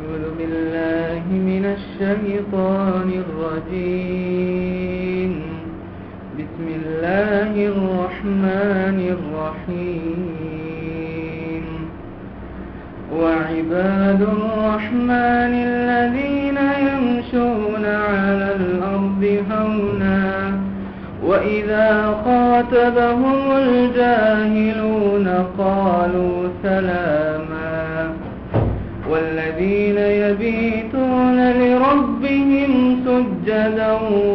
أعوذ بالله من الشيطان الرجيم بسم الله الرحمن الرحيم وعباد الرحمن الذين يمشون على الأرض هونا وإذا خاطبهم الجاهلون قالوا سلاما والذين يبيتون لربهم سجدا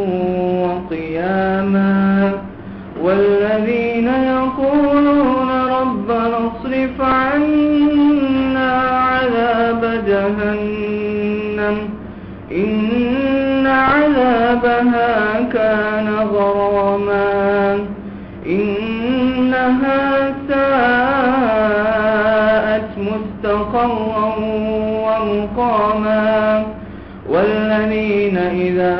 وقياما والذين يقولون ربنا اصرف عنا عذاب جهنم إن عذابها كان غراما إنها ساءت مستقرا ومقاما والذين إذا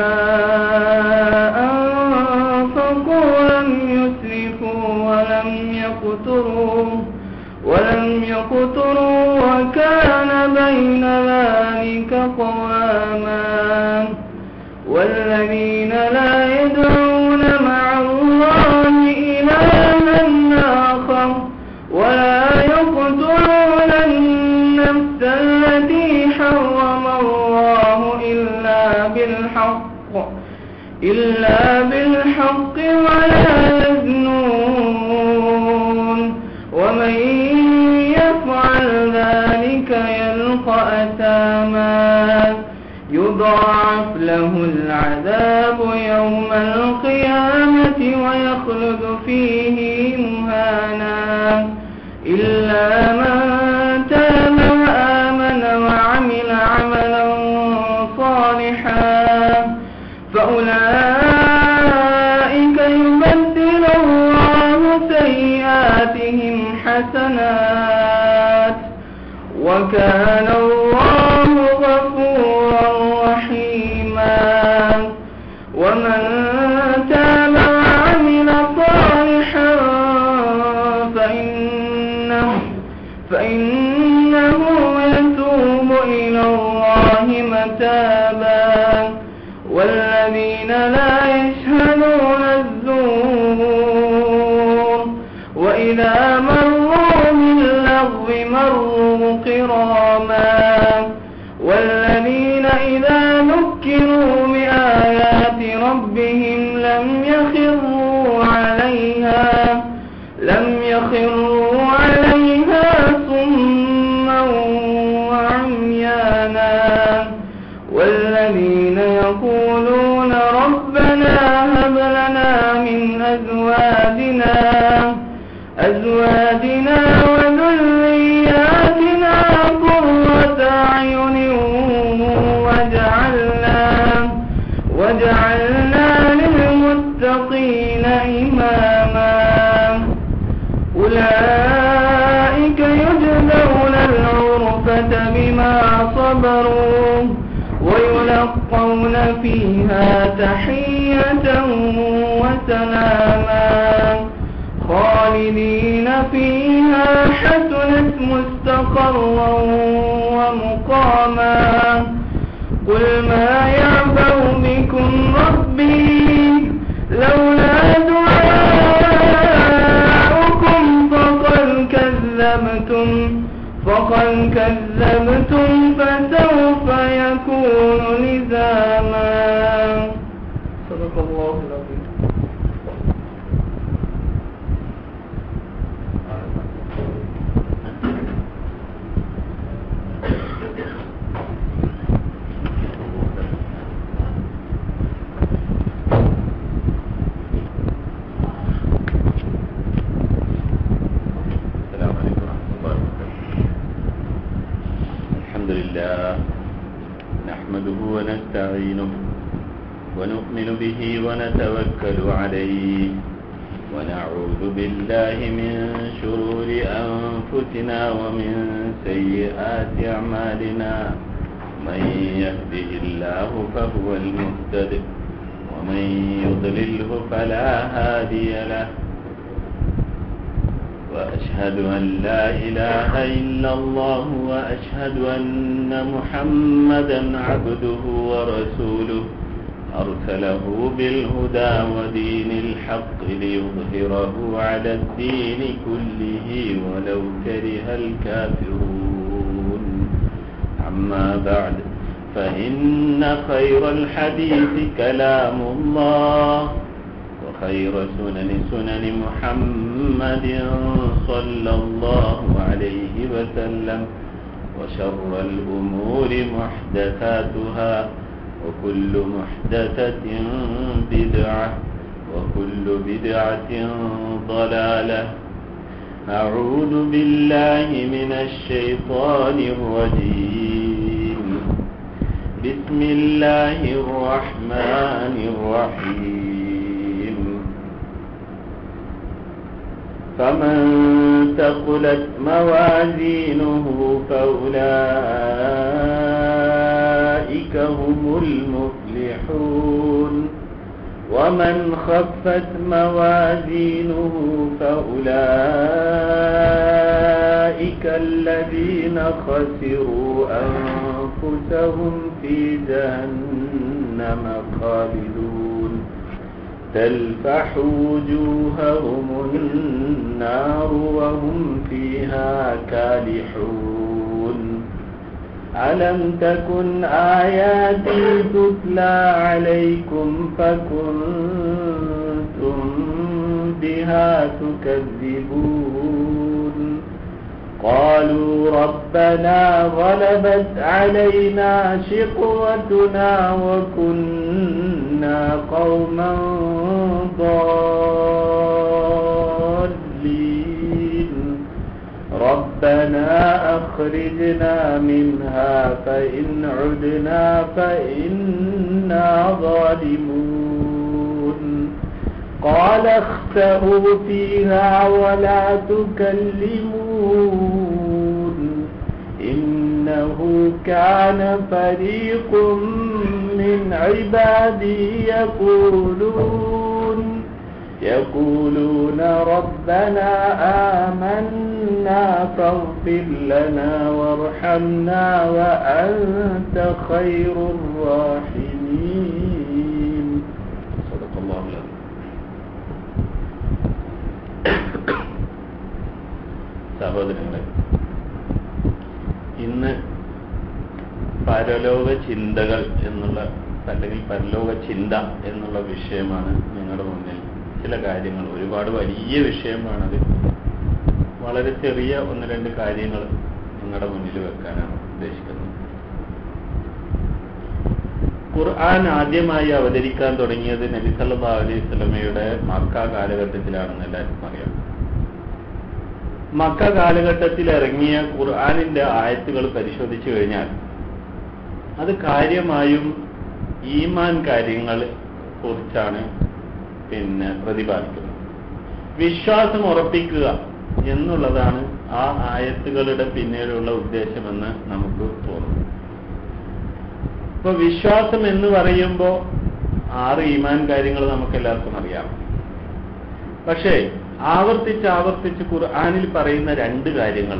أنفقوا لم يسرفوا ولم يقتروا ولم يقتروا وكان بين ذلك قواما والذين لا يدعون مع الله إلها آخر ولا يقتلون النفس التي حرم الله إلا بالحق إلا بالحق ولا يزنون ومن يفعل ذلك يلقى أثاما يضاعف له العذاب يوم القيامة ويخلد فيه مهانا إلا من تاب وآمن وعمل عملا صالحا فأولئك يبدل الله سيئاتهم حسنات وكان الله غفورا رحيما ومن تاب وعمل صالحا فإنه, فإنه يتوب إلى الله متابا والذين لا يشهدون الزور وإذا مروا باللغو مروا قراما والذين إذا ذكروا بآيات ربهم لم يخروا عليها لم يخروا عليها صما وعميانا والذين يقولون ربنا هب لنا من أزواجنا أزواجنا وذرياتنا قرة أعين وجعلنا وجعلنا للمتقين إماما أولئك يجزون العرفة بما صبروا ويلقون فيها تحية وسلاما خالدين فيها حسنت مستقرا ومقاما قل ما يعبأ بكم ربي لولا دعاؤكم فقد كذبتم فقد كذبتم فسوف يكون لزاما صدق الله العظيم السلام عليكم ورحمة الله وبركاته الحمد لله نحمده ونستعينه ونؤمن به ونتوكل عليه ونعوذ بالله من شرور أنفسنا ومن سيئات أعمالنا من يهده الله فهو المهتد ومن يضلله فلا هادي له وأشهد أن لا إله إلا الله وأشهد أن محمدا عبده ورسوله أرسله بالهدى ودين الحق ليظهره على الدين كله ولو كره الكافرون أما بعد فإن خير الحديث كلام الله وخير سنن سنن محمد صلى الله عليه وسلم وشر الأمور محدثاتها وكل محدثة بدعة وكل بدعة ضلالة أعوذ بالله من الشيطان الرجيم بسم الله الرحمن الرحيم فمن ثقلت موازينه فأولئك هم المفلحون ومن خفت موازينه فأولئك الذين خسروا أنفسهم في جهنم خالدون تلفح وجوههم النار وهم فيها كالحون ألم تكن آياتي تتلى عليكم فكنتم بها تكذبون قالوا ربنا غلبت علينا شقوتنا وكنا قوما ضالين ربنا أخرجنا منها فإن عدنا فإنا ظالمون قال اخسأوا فيها ولا تكلمون إنه كان فريق من عبادي يقولون يقولون ربنا آمنا فاغفر لنا وارحمنا وأنت خير الراحمين صدق الله العظيم സഹോദരങ്ങളെ ഇന്ന് പരലോക ചിന്തകൾ എന്നുള്ള അല്ലെങ്കിൽ പരലോക ചിന്ത എന്നുള്ള വിഷയമാണ് നിങ്ങളുടെ മുന്നിൽ ചില കാര്യങ്ങൾ ഒരുപാട് വലിയ വിഷയമാണത് വളരെ ചെറിയ ഒന്ന് രണ്ട് കാര്യങ്ങൾ നിങ്ങളുടെ മുന്നിൽ വെക്കാനാണ് ഉദ്ദേശിക്കുന്നത് ഖുർആൻ ആദ്യമായി അവതരിക്കാൻ തുടങ്ങിയത് നബി സല്ലല്ലാഹു അലൈഹി സ്വലമയുടെ മക്ക കാലഘട്ടത്തിലാണെന്ന് എല്ലാവർക്കും അറിയാം മക്ക കാലഘട്ടത്തിൽ ഇറങ്ങിയ ഖുർആാനിന്റെ ആയത്തുകൾ പരിശോധിച്ചു കഴിഞ്ഞാൽ അത് കാര്യമായും ഈമാൻ കാര്യങ്ങൾ കുറിച്ചാണ് പിന്നെ പ്രതിപാദിക്കുന്നത് വിശ്വാസം ഉറപ്പിക്കുക എന്നുള്ളതാണ് ആ ആയത്തുകളുടെ പിന്നിലുള്ള ഉദ്ദേശമെന്ന് നമുക്ക് തോന്നുന്നു ഇപ്പൊ വിശ്വാസം എന്ന് പറയുമ്പോൾ ആറ് ഈമാൻ കാര്യങ്ങൾ നമുക്ക് എല്ലാവർക്കും അറിയാം പക്ഷേ ആവർത്തിച്ച് ആവർത്തിച്ച് ഖുർആാനിൽ പറയുന്ന രണ്ട് കാര്യങ്ങൾ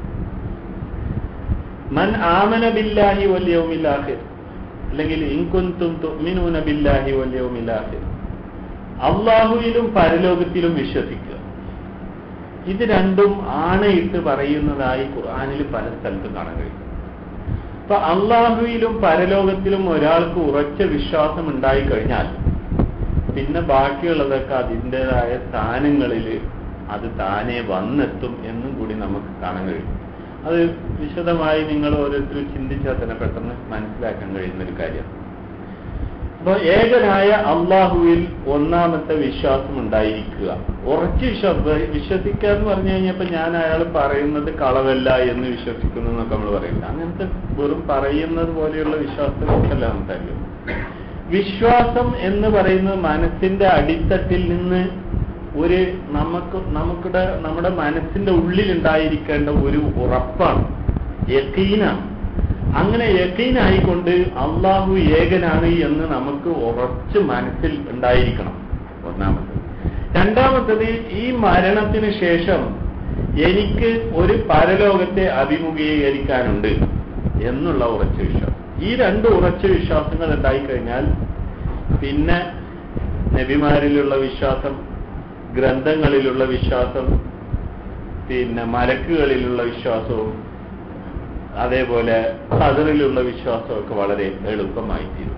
മൻ ആമന ബില്ലാഹി വല്യവുമില്ലാഹിർ അല്ലെങ്കിൽ ഇൻകുന്തും തുഅ്മിനൂന ബില്ലാഹി വല്യവുമില്ലാഹിർ അള്ളാഹുവിലും പരലോകത്തിലും വിശ്വസിക്കുക ഇത് രണ്ടും ആണയിട്ട് പറയുന്നതായി ഖുർആാനിൽ പല സ്ഥലത്തും കാണാൻ കഴിയും അപ്പൊ അള്ളാഹുവിലും പരലോകത്തിലും ഒരാൾക്ക് ഉറച്ച വിശ്വാസം ഉണ്ടായിക്കഴിഞ്ഞാൽ പിന്നെ ബാക്കിയുള്ളതൊക്കെ അതിൻ്റെതായ സ്ഥാനങ്ങളിൽ അത് താനെ വന്നെത്തും എന്നും കൂടി നമുക്ക് കാണാൻ കഴിയും അത് വിശദമായി നിങ്ങൾ ഓരോരുത്തരും ചിന്തിച്ചാൽ തന്നെ പെട്ടെന്ന് മനസ്സിലാക്കാൻ കഴിയുന്ന ഒരു കാര്യമാണ് അപ്പൊ ഏകനായ അള്ളാഹുവിൽ ഒന്നാമത്തെ വിശ്വാസം ഉണ്ടായിരിക്കുക ഉറച്ചു വിശ്വാസം വിശ്വസിക്കുക എന്ന് പറഞ്ഞു കഴിഞ്ഞപ്പോ ഞാൻ അയാൾ പറയുന്നത് കളവല്ല എന്ന് വിശ്വസിക്കുന്നു എന്നൊക്കെ നമ്മൾ പറയില്ല അങ്ങനത്തെ വെറും പറയുന്നത് പോലെയുള്ള വിശ്വാസത്തെക്കുറിച്ചല്ല സംസാരിക്കുന്നത് വിശ്വാസം എന്ന് പറയുന്നത് മനസ്സിന്റെ അടിത്തട്ടിൽ നിന്ന് ഒരു നമുക്ക് നമുക്കിടെ നമ്മുടെ മനസ്സിന്റെ ഉള്ളിൽ ഉണ്ടായിരിക്കേണ്ട ഒരു ഉറപ്പാണ് യക്കീനാണ് അങ്ങനെ യക്കീനായിക്കൊണ്ട് അള്ളാഹു ഏകനാണ് എന്ന് നമുക്ക് ഉറച്ച് മനസ്സിൽ ഉണ്ടായിരിക്കണം ഒന്നാമത്തത് രണ്ടാമത്തത് ഈ മരണത്തിന് ശേഷം എനിക്ക് ഒരു പരലോകത്തെ അഭിമുഖീകരിക്കാനുണ്ട് എന്നുള്ള ഉറച്ച വിശ്വാസം ഈ രണ്ട് ഉറച്ച വിശ്വാസങ്ങൾ ഉണ്ടായിക്കഴിഞ്ഞാൽ പിന്നെ നബിമാരിലുള്ള വിശ്വാസം ഗ്രന്ഥങ്ങളിലുള്ള വിശ്വാസം പിന്നെ മലക്കുകളിലുള്ള വിശ്വാസവും അതേപോലെ ഖദറിലുള്ള വിശ്വാസമൊക്കെ വളരെ എളുപ്പമായി തീരും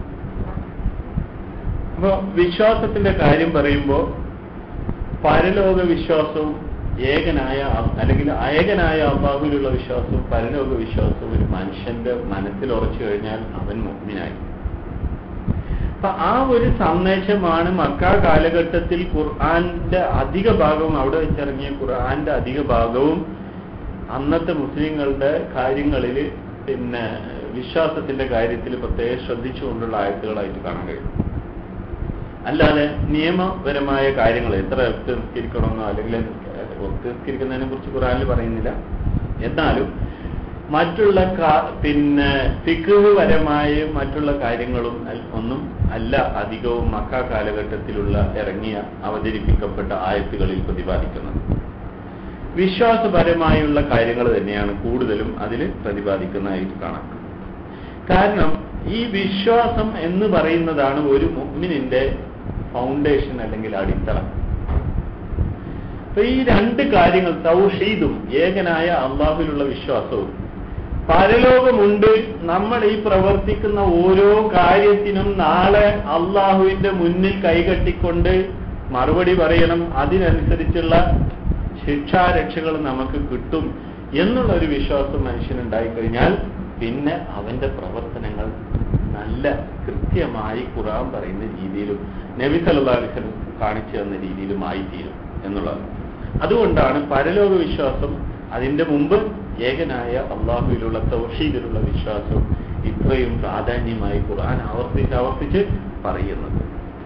അപ്പോ വിശ്വാസത്തിന്റെ കാര്യം പറയുമ്പോൾ പരലോക വിശ്വാസവും ഏകനായ അ- അല്ലെങ്കിൽ അയകനായ അള്ളാഹുവിലുള്ള വിശ്വാസവും പരലോക വിശ്വാസവും ഒരു മനുഷ്യന്റെ മനസ്സിൽ ഉറച്ചു കഴിഞ്ഞാൽ അവൻ മുഗ്മിനായി അപ്പൊ ആ ഒരു സന്ദേശമാണ് മക്ക കാലഘട്ടത്തിൽ ഖുർആന്റെ അധിക ഭാഗവും അവിടെ വെച്ചിറങ്ങിയ ഖുർആന്റെ അധിക ഭാഗവും അന്നത്തെ മുസ്ലിങ്ങളുടെ കാര്യങ്ങളിൽ പിന്നെ വിശ്വാസത്തിന്റെ കാര്യത്തിൽ പ്രത്യേകം ശ്രദ്ധിച്ചുകൊണ്ടുള്ള ആയത്തുകളായിട്ട് കാണാൻ കഴിയും അല്ലാതെ നിയമപരമായ കാര്യങ്ങൾ എത്ര ഒത്ത് നിസ്കരിക്കണമെന്നോ അല്ലെങ്കിൽ ഒത്ത് നിസ്കരിക്കുന്നതിനെ കുറിച്ച് ഖുറാനിൽ പറയുന്നില്ല എന്നാലും മറ്റുള്ള കാ- പിന്നെ പരമായ മറ്റുള്ള കാര്യങ്ങളും അൽ- ഒന്നും അല്ല അധികവും മക്ക കാലഘട്ടത്തിലുള്ള ഇറങ്ങിയ അവതരിപ്പിക്കപ്പെട്ട ആയത്തുകളിൽ പ്രതിപാദിക്കുന്നത് വിശ്വാസപരമായുള്ള കാര്യങ്ങൾ തന്നെയാണ് കൂടുതലും അതിൽ പ്രതിപാദിക്കുന്നതായിട്ട് കാണാം കാരണം ഈ വിശ്വാസം എന്ന് പറയുന്നതാണ് ഒരു മുഅ്മിനിന്റെ ഫൗണ്ടേഷൻ അല്ലെങ്കിൽ അടിത്തറ അപ്പൊ ഈ രണ്ട് കാര്യങ്ങൾ തൗഹീദും ഏകനായ അള്ളാഹുവിലുള്ള വിശ്വാസവും പരലോകമുണ്ട് നമ്മൾ ഈ പ്രവർത്തിക്കുന്ന ഓരോ കാര്യത്തിനും നാളെ അള്ളാഹുവിന്റെ മുന്നിൽ കൈകെട്ടിക്കൊണ്ട് മറുപടി പറയണം അതിനനുസരിച്ചുള്ള ശിക്ഷാരക്ഷകൾ നമുക്ക് കിട്ടും എന്നുള്ള ഒരു വിശ്വാസം മനുഷ്യനുണ്ടായിക്കഴിഞ്ഞാൽ പിന്നെ അവന്റെ പ്രവർത്തനങ്ങൾ നല്ല കൃത്യമായി ഖുറാൻ പറയുന്ന രീതിയിലും നബി സല്ലല്ലാഹു അലൈഹി വസല്ലം കാണിച്ചു തന്ന രീതിയിലുമായി തീരും എന്നുള്ളത് അതുകൊണ്ടാണ് പരലോക വിശ്വാസം അതിന്റെ മുമ്പ് ഏകനായ അള്ളാഹുവിലുള്ള തൗഹീദിലുള്ള വിശ്വാസം ഇത്രയും പ്രാധാന്യമായി ഖുർആൻ ആവർത്തിച്ച് ആവർത്തിച്ച് പറയുന്നത്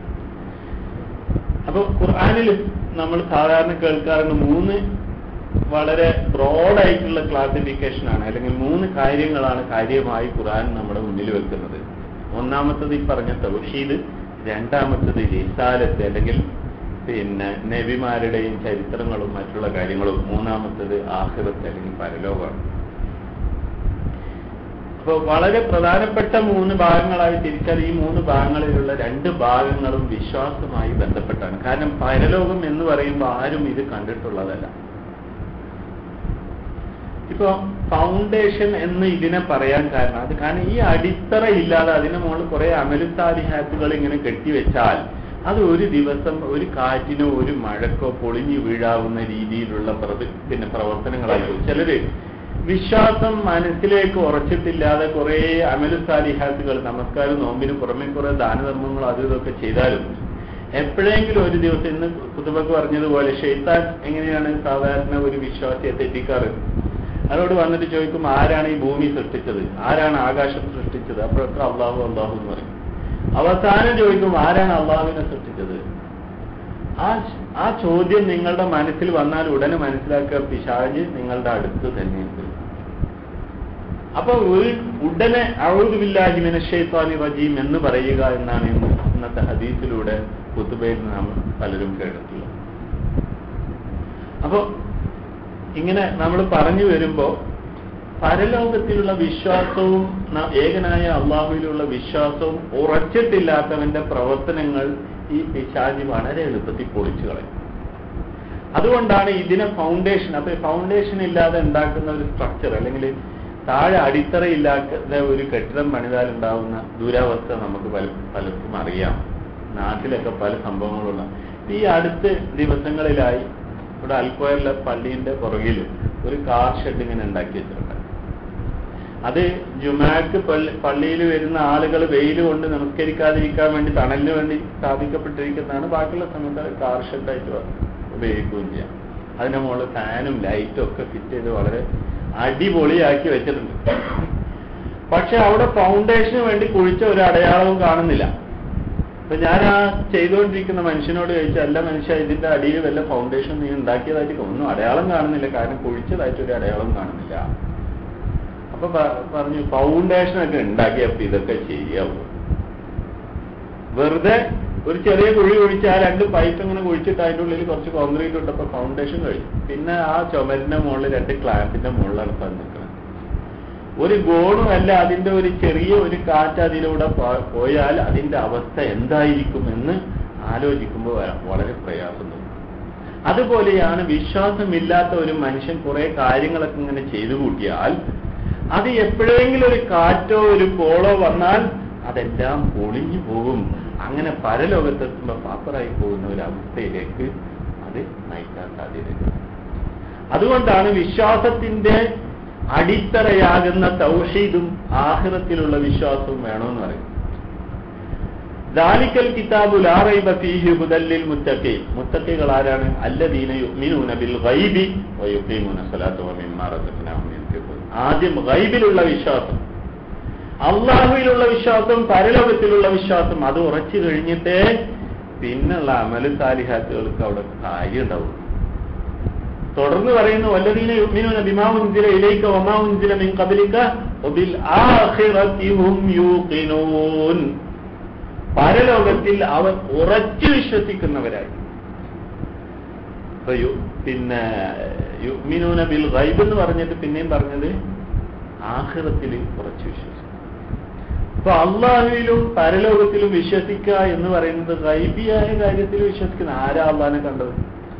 അപ്പൊ ഖുർആനിൽ നമ്മൾ സാധാരണ കേൾക്കാറുണ്ട് മൂന്ന് വളരെ ബ്രോഡായിട്ടുള്ള ക്ലാസിഫിക്കേഷൻ ആണ് അല്ലെങ്കിൽ മൂന്ന് കാര്യങ്ങളാണ് കാര്യമായി ഖുർആൻ നമ്മുടെ മുന്നിൽ വെക്കുന്നത് ഒന്നാമത്തത് ഈ പറഞ്ഞ തൗഹീദ് രണ്ടാമത്തത് റിസാലത്ത് അല്ലെങ്കിൽ പിന്നെ നബിമാരുടെയും ചരിത്രങ്ങളും മറ്റുള്ള കാര്യങ്ങളും മൂന്നാമത്തത് ആഹ്റത്ത് അല്ലെങ്കിൽ പരലോകമാണ് അപ്പോൾ വളരെ പ്രധാനപ്പെട്ട മൂന്ന് ഭാഗങ്ങളായി തിരിച്ചാൽ ഈ മൂന്ന് ഭാഗങ്ങളിലുള്ള രണ്ട് ഭാഗങ്ങളും വിശ്വാസമായി ബന്ധപ്പെട്ടാണ് കാരണം പരലോകം എന്ന് പറയുമ്പോൾ ആരും ഇത് കണ്ടിട്ടുള്ളതല്ല ഇപ്പൊ ഫൗണ്ടേഷൻ എന്ന് ഇതിനെ പറയാൻ കാരണം അത് കാരണം ഈ അടിത്തറ ഇല്ലാതെ അതിന് മുകളിൽ കുറെ അമലുസാലിഹാത്തുകൾ ഇങ്ങനെ കെട്ടിവെച്ചാൽ അത് ഒരു ദിവസം ഒരു കാറ്റിനോ ഒരു മഴക്കോ പൊളിഞ്ഞു വീഴാവുന്ന രീതിയിലുള്ള പ്രവൃ- പിന്നെ പ്രവർത്തനങ്ങളായി പോകും. ചിലര് വിശ്വാസം മനസ്സിലേക്ക് ഉറച്ചിട്ടില്ലാതെ കുറെ അമലുസാലിഹാത്തുകൾ നമസ്കാരം നോമ്പിന് പുറമെ കുറെ ദാനധർമ്മങ്ങൾ അതും ഇതൊക്കെ ചെയ്താലും എപ്പോഴെങ്കിലും ഒരു ദിവസം ഇന്ന് കുത്തുബക്ക് പറഞ്ഞതുപോലെ ഷെയ്ത്താൻ എങ്ങനെയാണ് സാധാരണ ഒരു വിശ്വാസിയെ തെറ്റിക്കാറ് അതോട് വന്നിട്ട് ചോദിക്കും ആരാണ് ഈ ഭൂമി സൃഷ്ടിച്ചത് ആരാണ് ആകാശം സൃഷ്ടിച്ചത് അപ്പോഴൊക്കെ അള്ളാഹു അള്ളാഹു എന്ന് പറയും അവസാനം ചോദിക്കും ആരാണ് അള്ളാഹുവിനെ സൃഷ്ടിച്ചത് ആ ആ ചോദ്യം നിങ്ങളുടെ മനസ്സിൽ വന്നാൽ ഉടനെ മനസ്സിലാക്കുക പിശാജ് നിങ്ങളുടെ അടുത്ത് തന്നെയുണ്ട് അപ്പൊ ഒരു ഉടനെ ഔദുബില്ലാഹിമിന ഷെയ്ത്താനി റജീം എന്ന് പറയുക എന്നാണ് ഇന്ന് ഇന്നത്തെ ഹദീസിലൂടെ കുത്തുബയിൽ നാം പലരും കേട്ടിട്ടുള്ളത് അപ്പൊ ഇങ്ങനെ നമ്മൾ പറഞ്ഞു വരുമ്പോ പരലോകത്തിലുള്ള വിശ്വാസവും ന- ഏകനായ അള്ളാഹുവിലുള്ള വിശ്വാസവും ഉറച്ചിട്ടില്ലാത്തവന്റെ പ്രവർത്തനങ്ങൾ ഈ പിശാചി വളരെ എളുപ്പത്തിൽ പൊളിച്ചു കളയും അതുകൊണ്ടാണ് ഇതിനെ ഫൗണ്ടേഷൻ അപ്പൊ ഫൗണ്ടേഷൻ ഇല്ലാതെ ഉണ്ടാക്കുന്ന ഒരു സ്ട്രക്ചർ അല്ലെങ്കിൽ താഴെ അടിത്തറ ഇല്ലാത്ത ഒരു കെട്ടിടം പണിതാൽ ഉണ്ടാവുന്ന ദുരവസ്ഥ നമുക്ക് പല പലർക്കും അറിയാം നാട്ടിലൊക്കെ പല സംഭവങ്ങളുള്ള ഈ അടുത്ത ദിവസങ്ങളിലായി ഇവിടെ അൽക്കോയറിലെ പള്ളീന്റെ പുറകിൽ ഒരു കാർ ഷെഡ് ഇങ്ങനെ ഉണ്ടാക്കി വെച്ചിട്ടുണ്ട് അത് ജുമാക്ക് പള്ളിയിൽ വരുന്ന ആളുകൾ വെയിൽ കൊണ്ട് നമസ്കരിക്കാതിരിക്കാൻ വേണ്ടി തണലിന് വേണ്ടി സ്ഥാപിക്കപ്പെട്ടിരിക്കുന്നതാണ് ബാക്കിയുള്ള സമയത്ത് അത് കാർ ഷെഡായിട്ട് ഉപയോഗിക്കുകയും ചെയ്യാം അതിന്റെ മുകളിൽ ഫാനും ലൈറ്റും ഒക്കെ ഫിറ്റ് ചെയ്ത് വളരെ അടിപൊളിയാക്കി വെച്ചിട്ടുണ്ട് പക്ഷെ അവിടെ ഫൗണ്ടേഷന് വേണ്ടി കുഴിച്ച ഒരു അടയാളവും കാണുന്നില്ല അപ്പൊ ഞാൻ ആ ചെയ്തുകൊണ്ടിരിക്കുന്ന മനുഷ്യനോട് ചോദിച്ചു അല്ല മനുഷ്യ ഇതിന്റെ അടിയിൽ വല്ല ഫൗണ്ടേഷൻ നീ ഉണ്ടാക്കിയതായിട്ട് ഒന്നും അടയാളം കാണുന്നില്ല കാരണം കുഴിച്ചതായിട്ട് ഒരു അടയാളം കാണുന്നില്ല അപ്പൊ പ- പറഞ്ഞു ഫൗണ്ടേഷൻ ഒക്കെ ഉണ്ടാക്കിയപ്പോ ഇതൊക്കെ ശരിയാവും വെറുതെ ഒരു ചെറിയ കുഴി കുഴിച്ച് ആ രണ്ട് പൈപ്പ് ഇങ്ങനെ കുഴിച്ചിട്ട് അതിൻ്റെ ഉള്ളിൽ കുറച്ച് കോൺക്രീറ്റ് ഇട്ടപ്പോൾ ഫൗണ്ടേഷൻ കഴിഞ്ഞു പിന്നെ ആ ചുമരിന്റെ മുകളിൽ രണ്ട് ക്ലാമ്പിന്റെ മുകളിലാണ് ഇപ്പം നിൽക്കുന്നത് ഒരു ഗോണും അല്ല അതിന്റെ ഒരു ചെറിയ ഒരു കാറ്റ് അതിലൂടെ പോ- പോയാൽ അതിന്റെ അവസ്ഥ എന്തായിരിക്കും എന്ന് ആലോചിക്കുമ്പോൾ വ- വളരെ പ്രയാസം തോന്നും അതുപോലെയാണ് വിശ്വാസമില്ലാത്ത ഒരു മനുഷ്യൻ കുറെ കാര്യങ്ങളൊക്കെ ഇങ്ങനെ ചെയ്തു കൂട്ടിയാൽ അത് എപ്പോഴെങ്കിലും ഒരു കാറ്റോ ഒരു കോളോ വന്നാൽ അതെല്ലാം പൊളിഞ്ഞു പോകും അങ്ങനെ പരലോകത്തെത്തുമ്പോൾ പാപ്പറായി പോകുന്ന ഒരു അവസ്ഥയിലേക്ക് അത് നയിക്കാൻ സാധ്യതയുണ്ട് അതുകൊണ്ടാണ് വിശ്വാസത്തിന്റെ അടിത്തറയാകുന്ന തൗഷീദും ആഹ്റത്തിലുള്ള വിശ്വാസവും വേണമെന്ന് പറയുന്നത് ദാലിക്കൽ കിതാബു ലാ റൈബ ഫീഹി ഹുദല്ലിൽ മുത്തഖീൻ മുത്തഖികൾ ആരാണ് അല്ലദീന യുഅ്മിനൂന ബിൽ ഗൈബി വയുഖീമൂന സ്വലാത്ത വമിമ്മാ റസഖ്നാഹും യൻഫിഖൂൻ ആദ്യം ഗൈബിലുള്ള വിശ്വാസം അള്ളാഹുവിലുള്ള വിശ്വാസം പരലോകത്തിലുള്ള വിശ്വാസം അത് ഉറച്ചു കഴിഞ്ഞിട്ടേ പിന്നുള്ള അമല് സാലിഹാത്തുകൾക്ക് അവിടെ കാര്യം ഉണ്ടാവും തുടർന്ന് പറയുന്നു വല്ലദീന യുഅ്മിനൂന ബിമാ ഉൻസില ഇലൈക വമാ ഉൻസില മിൻ ഖബ്ലിക വബിൽ ആഖിറതി ഹും യൂഖിനൂൻ പരലോകത്തിൽ അവർ ഉറച്ചു വിശ്വസിക്കുന്നവരായി അപ്പൊ യു- പിന്നെ യുഅ്മിനൂന ബിൽ ഗൈബ് എന്ന് പറഞ്ഞിട്ട് പിന്നെയും പറഞ്ഞത് ആഖിറത്തിൽ ഉറച്ചു വിശ്വസിക്കും അപ്പൊ അള്ളാഹുവിലും പരലോകത്തിലും വിശ്വസിക്കുക എന്ന് പറയുന്നത് ഗൈബിയായ കാര്യത്തിൽ വിശ്വസിക്കുന്ന ആരാ അള്ളാഹിനെ കണ്ടത്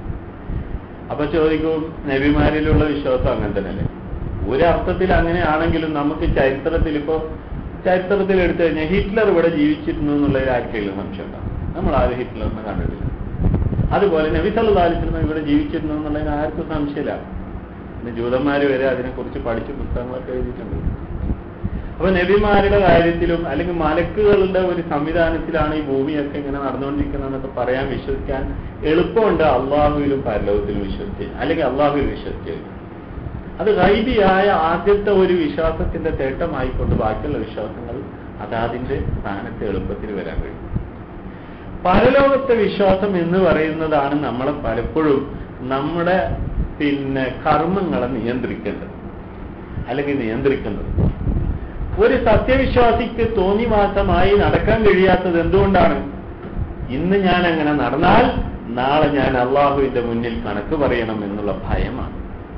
അപ്പൊ ചോദിക്കും നബിമാരിലുള്ള വിശ്വാസം അങ്ങനെ തന്നെയല്ലേ ഒരർത്ഥത്തിൽ അങ്ങനെയാണെങ്കിലും നമുക്ക് ചരിത്രത്തിൽ ഇപ്പോ ചരിത്രത്തിൽ എടുത്തു കഴിഞ്ഞാൽ ഹിറ്റ്ലർ ഇവിടെ ജീവിച്ചിരുന്നു എന്നുള്ളതിൽ ആർക്കെങ്കിലും സംശയം ഉണ്ടാവും നമ്മൾ ആരും ഹിറ്റ്ലറിനെ കണ്ടിട്ടില്ല അതുപോലെ നബി സല്ലാസ്ലം ഇവിടെ ജീവിച്ചിരുന്നു എന്നുള്ളതിന് ആർക്കും സംശയമില്ല പിന്നെ ജൂതന്മാർ വരെ അതിനെക്കുറിച്ച് പഠിച്ച് പുസ്തകങ്ങളൊക്കെ എഴുതിയിട്ടുണ്ട് അപ്പൊ നബിമാരുടെ കാര്യത്തിലും അല്ലെങ്കിൽ മലക്കുകളുടെ ഒരു സംവിധാനത്തിലാണ് ഈ ഭൂമിയൊക്കെ ഇങ്ങനെ നടന്നുകൊണ്ടിരിക്കുന്നതെന്നൊക്കെ പറയാൻ വിശ്വസിക്കാൻ എളുപ്പമുണ്ട് അള്ളാഹുവിലും പരലോകത്തിലും വിശ്വസിച്ച് അല്ലെങ്കിൽ അള്ളാഹുവിൽ വിശ്വസിച്ച് അത് ഗൈബിയായ ആദ്യത്തെ ഒരു വിശ്വാസത്തിന്റെ തേട്ടമായിക്കൊണ്ട് ബാക്കിയുള്ള വിശ്വാസങ്ങൾ അതാതിന്റെ സ്ഥാനത്ത് എളുപ്പത്തിൽ വരാൻ കഴിയും പരലോകത്തെ വിശ്വാസം എന്ന് പറയുന്നതാണ് നമ്മളെ പലപ്പോഴും നമ്മുടെ പിന്നെ കർമ്മങ്ങളെ നിയന്ത്രിക്കേണ്ടത് അല്ലെങ്കിൽ നിയന്ത്രിക്കുന്നത് ഒരു സത്യവിശ്വാസിക്ക് തോന്നിവാസമായി നടക്കാൻ കഴിയാത്തത് എന്തുകൊണ്ടാണ് ഇന്ന് ഞാൻ അങ്ങനെ നടന്നാൽ നാളെ ഞാൻ അള്ളാഹുവിന്റെ മുന്നിൽ കണക്ക് പറയണം എന്നുള്ള ഭയമാണ്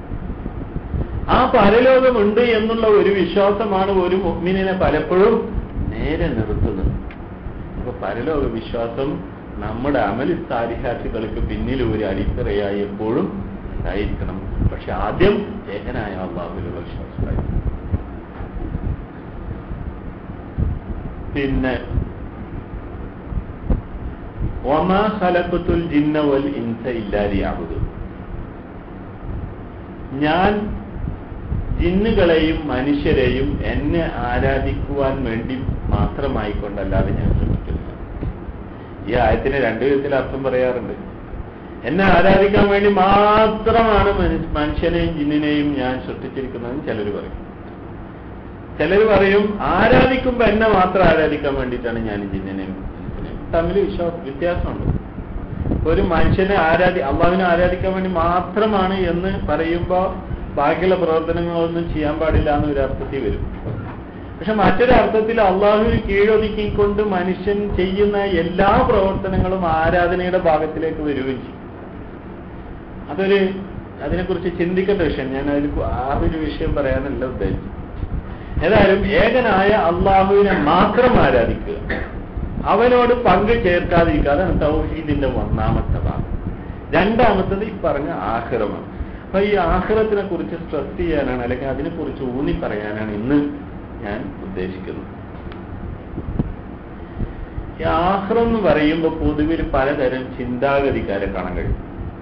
ആ പരലോകമുണ്ട് എന്നുള്ള ഒരു വിശ്വാസമാണ് ഒരു മുഅ്മിനിനെ പലപ്പോഴും നേരെ നിർത്തുന്നത് അപ്പൊ പരലോക വിശ്വാസം നമ്മുടെ അമലി സാരിഹാറ്റുകൾക്ക് പിന്നിൽ ഒരു അടിത്തറയായി എപ്പോഴും ഉണ്ടായിരിക്കണം പക്ഷെ ആദ്യം ഏകനായ അള്ളാഹുവിലുള്ള വിശ്വാസം ഉണ്ടായിരിക്കണം പിന്നെ ഒമാ ഖലഖത്തുൽ ജിന്ന വൽ ഇൻസ ഇല്ലാ ലിയഅബുദൂൻ ഞാൻ ജിന്നുകളെയും മനുഷ്യരെയും എന്നെ ആരാധിക്കുവാൻ വേണ്ടി മാത്രമായിക്കൊണ്ടല്ലാതെ ഞാൻ ശ്രമിക്കുന്നില്ല ഈ ആയത്തിന് രണ്ടു വിധത്തിൽ അർത്ഥം പറയാറുണ്ട് എന്നെ ആരാധിക്കാൻ വേണ്ടി മാത്രമാണ് മനു- മനുഷ്യനെയും ജിന്നിനെയും ഞാൻ സൃഷ്ടിച്ചിരിക്കുന്നതെന്ന് ചിലർ പറയും ചിലർ പറയും ആരാധിക്കുമ്പോ എന്നെ മാത്രം ആരാധിക്കാൻ വേണ്ടിയിട്ടാണ് ഞാൻ ഈ ജിന്നിനെയും മനുഷ്യനെയും തമ്മിൽ വിശ്വാസ വ്യത്യാസമുണ്ട് ഒരു മനുഷ്യനെ ആരാധി അള്ളാഹുവിനെ ആരാധിക്കാൻ വേണ്ടി മാത്രമാണ് എന്ന് പറയുമ്പോൾ ബാക്കിയുള്ള പ്രവർത്തനങ്ങളൊന്നും ചെയ്യാൻ പാടില്ല എന്ന് ഒരു അർത്ഥത്തിൽ വരും പക്ഷെ മറ്റൊരു അർത്ഥത്തിൽ അള്ളാഹുവിന് കീഴൊതുക്കിക്കൊണ്ട് മനുഷ്യൻ ചെയ്യുന്ന എല്ലാ പ്രവർത്തനങ്ങളും ആരാധനയുടെ ഭാഗത്തിലേക്ക് വരികയും ചെയ്യും അതൊരു അതിനെക്കുറിച്ച് ചിന്തിക്കേണ്ട വിഷയം ഞാൻ അതിൽ ആ ഒരു വിഷയം പറയാനല്ല ഉദ്ദേശിച്ചത് ഏതായാലും ഏകനായ അള്ളാഹുവിനെ മാത്രം ആരാധിക്കുക അവനോട് പങ്ക് ചേർക്കാതിരിക്കുക അതാണ് തൗഹീദിന്റെ ഒന്നാമത്തെ ഭാഗം രണ്ടാമത്തത് ഈ പറഞ്ഞ ആഹ്റമാണ് അപ്പൊ ഈ ആഹ്റത്തിനെ കുറിച്ച് സ്ട്രെസ് ചെയ്യാനാണ് അല്ലെങ്കിൽ അതിനെക്കുറിച്ച് ഊന്നി പറയാനാണ് ഇന്ന് ഞാൻ ഉദ്ദേശിക്കുന്നത് ഈ ആഹ്റം എന്ന് പറയുമ്പോൾ പൊതുവിൽ പലതരം ചിന്താഗതിക്കാരെ കാണാൻ കഴിയും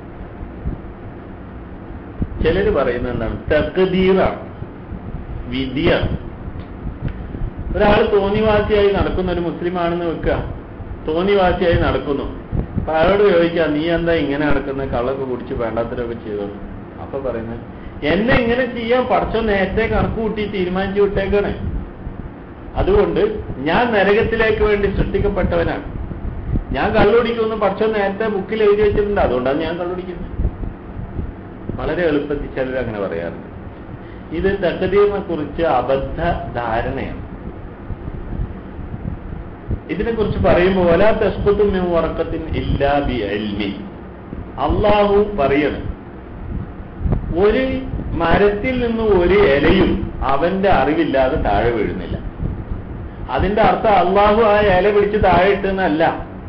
ചിലര് പറയുന്നത് എന്താണ് തകദീറാണ് വിധിയാണ് ഒരാൾ തോന്നിവാസിയായി നടക്കുന്ന ഒരു മുസ്ലിമാണെന്ന് വെക്കുക തോന്നിവാസിയായി നടക്കുന്നു അപ്പൊ അയാളോട് ചോദിക്കാം നീ എന്താ ഇങ്ങനെ നടക്കുന്നത് കള്ളൊക്കെ കുടിച്ച് വേണ്ടാത്തരൊക്കെ ചെയ്തു അപ്പൊ പറയുന്നത് എന്നെ ഇങ്ങനെ ചെയ്യാൻ പഠിച്ചോ നേരത്തെ കണക്ക് കൂട്ടി തീരുമാനിച്ചു വിട്ടേക്കാണ് അതുകൊണ്ട് ഞാൻ നരകത്തിലേക്ക് വേണ്ടി സൃഷ്ടിക്കപ്പെട്ടവനാണ് ഞാൻ കള്ളുടിക്കുമെന്ന് പഠിച്ചോ നേരത്തെ ബുക്കിൽ എഴുതി വെച്ചിട്ടുണ്ട് അതുകൊണ്ടാണ് ഞാൻ കള്ളുടിക്കുന്നത് വളരെ എളുപ്പത്തിൽ ചിലർ അങ്ങനെ പറയാറുണ്ട് ഇത് തക്കതീറിനെ കുറിച്ച് അബദ്ധ ധാരണയാണ് ഇതിനെ കുറിച്ച് പറയുമ്പോൾ വലാ തസ്കുത്തും ഉറക്കത്തിൻ ഇല്ലാ ബി അൽമി അള്ളാഹു പറയണം ഒരു മരത്തിൽ നിന്ന് ഒരു ഇലയും അവന്റെ അറിവില്ലാതെ താഴെ വീഴുന്നില്ല അതിന്റെ അർത്ഥം അള്ളാഹു ആ ഇല പിടിച്ച് താഴെ ഇട്ടെന്നല്ല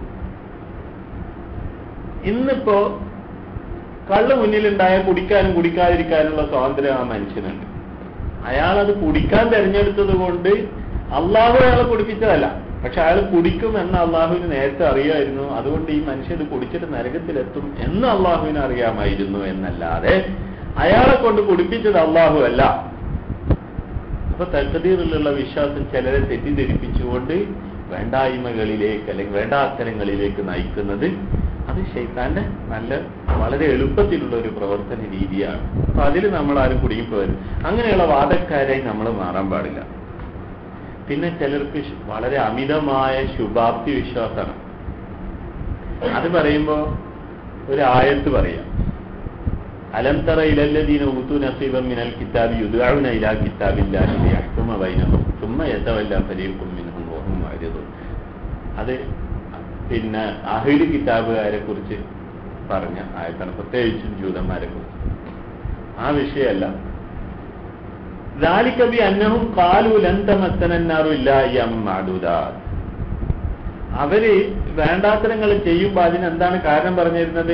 ഇന്നിപ്പോ കള്ള് മുന്നിലുണ്ടായ കുടിക്കാനും കുടിക്കാതിരിക്കാനുള്ള സ്വാതന്ത്ര്യം ആ മനുഷ്യനുണ്ട് അയാൾ അത് കുടിക്കാൻ തെരഞ്ഞെടുത്തത് കൊണ്ട് അള്ളാഹു അയാളെ കുടിപ്പിച്ചതല്ല പക്ഷെ അയാൾ കുടിക്കും എന്ന് അള്ളാഹുവിന് നേരത്തെ അറിയായിരുന്നു അതുകൊണ്ട് ഈ മനുഷ്യൻ ഇത് കുടിച്ചിട്ട് നരകത്തിലെത്തും എന്ന് അള്ളാഹുവിന് അറിയാമായിരുന്നു എന്നല്ലാതെ അയാളെ കൊണ്ട് കുടിപ്പിച്ചത് അള്ളാഹു അല്ല അപ്പൊ തക്കതീറിലുള്ള വിശ്വാസം ചിലരെ തെറ്റിദ്ധരിപ്പിച്ചുകൊണ്ട് വേണ്ടായ്മകളിലേക്ക് അല്ലെങ്കിൽ വേണ്ടാത്തരങ്ങളിലേക്ക് നയിക്കുന്നത് അത് ഷെയ്ത്താന്റെ നല്ല വളരെ എളുപ്പത്തിലുള്ള ഒരു പ്രവർത്തന രീതിയാണ് അപ്പൊ അതിൽ നമ്മൾ ആരും കുടുങ്ങിപ്പോരും അങ്ങനെയുള്ള വാദക്കാരായി നമ്മൾ മാറാൻ പാടില്ല പിന്നെ ചിലർക്ക് ശ്- വളരെ അമിതമായ ശുഭാപ്തി വിശ്വാസമാണ് അത് പറയുമ്പോ ഒരു ആയത്ത് പറയാം അലം തറ ഇലല്ലദീന ഊതു നസീബം മിനൽ കിതാബി യുദ്അഉന ഇലാ കിതാബില്ലാഹി ലിയഹ്കുമ ബൈനഹും സുമ്മ യതവല്ല ഫരീഖും മിൻഹും വഹും മുഅ്രിദൂൻ അത് പിന്നെ അഹിലി കിതാബുകാരെ കുറിച്ച് പറഞ്ഞ ആയത്താണ് പ്രത്യേകിച്ചും ജൂതന്മാരെ കുറിച്ച് ആ വിഷയമല്ല ذلك بأنهم قالوا لن تمسنا النار إلا أياما معدودات അവര് വേണ്ടാത്തരങ്ങൾ ചെയ്യുമ്പോൾ അതിന് എന്താണ് കാരണം പറഞ്ഞിരുന്നത്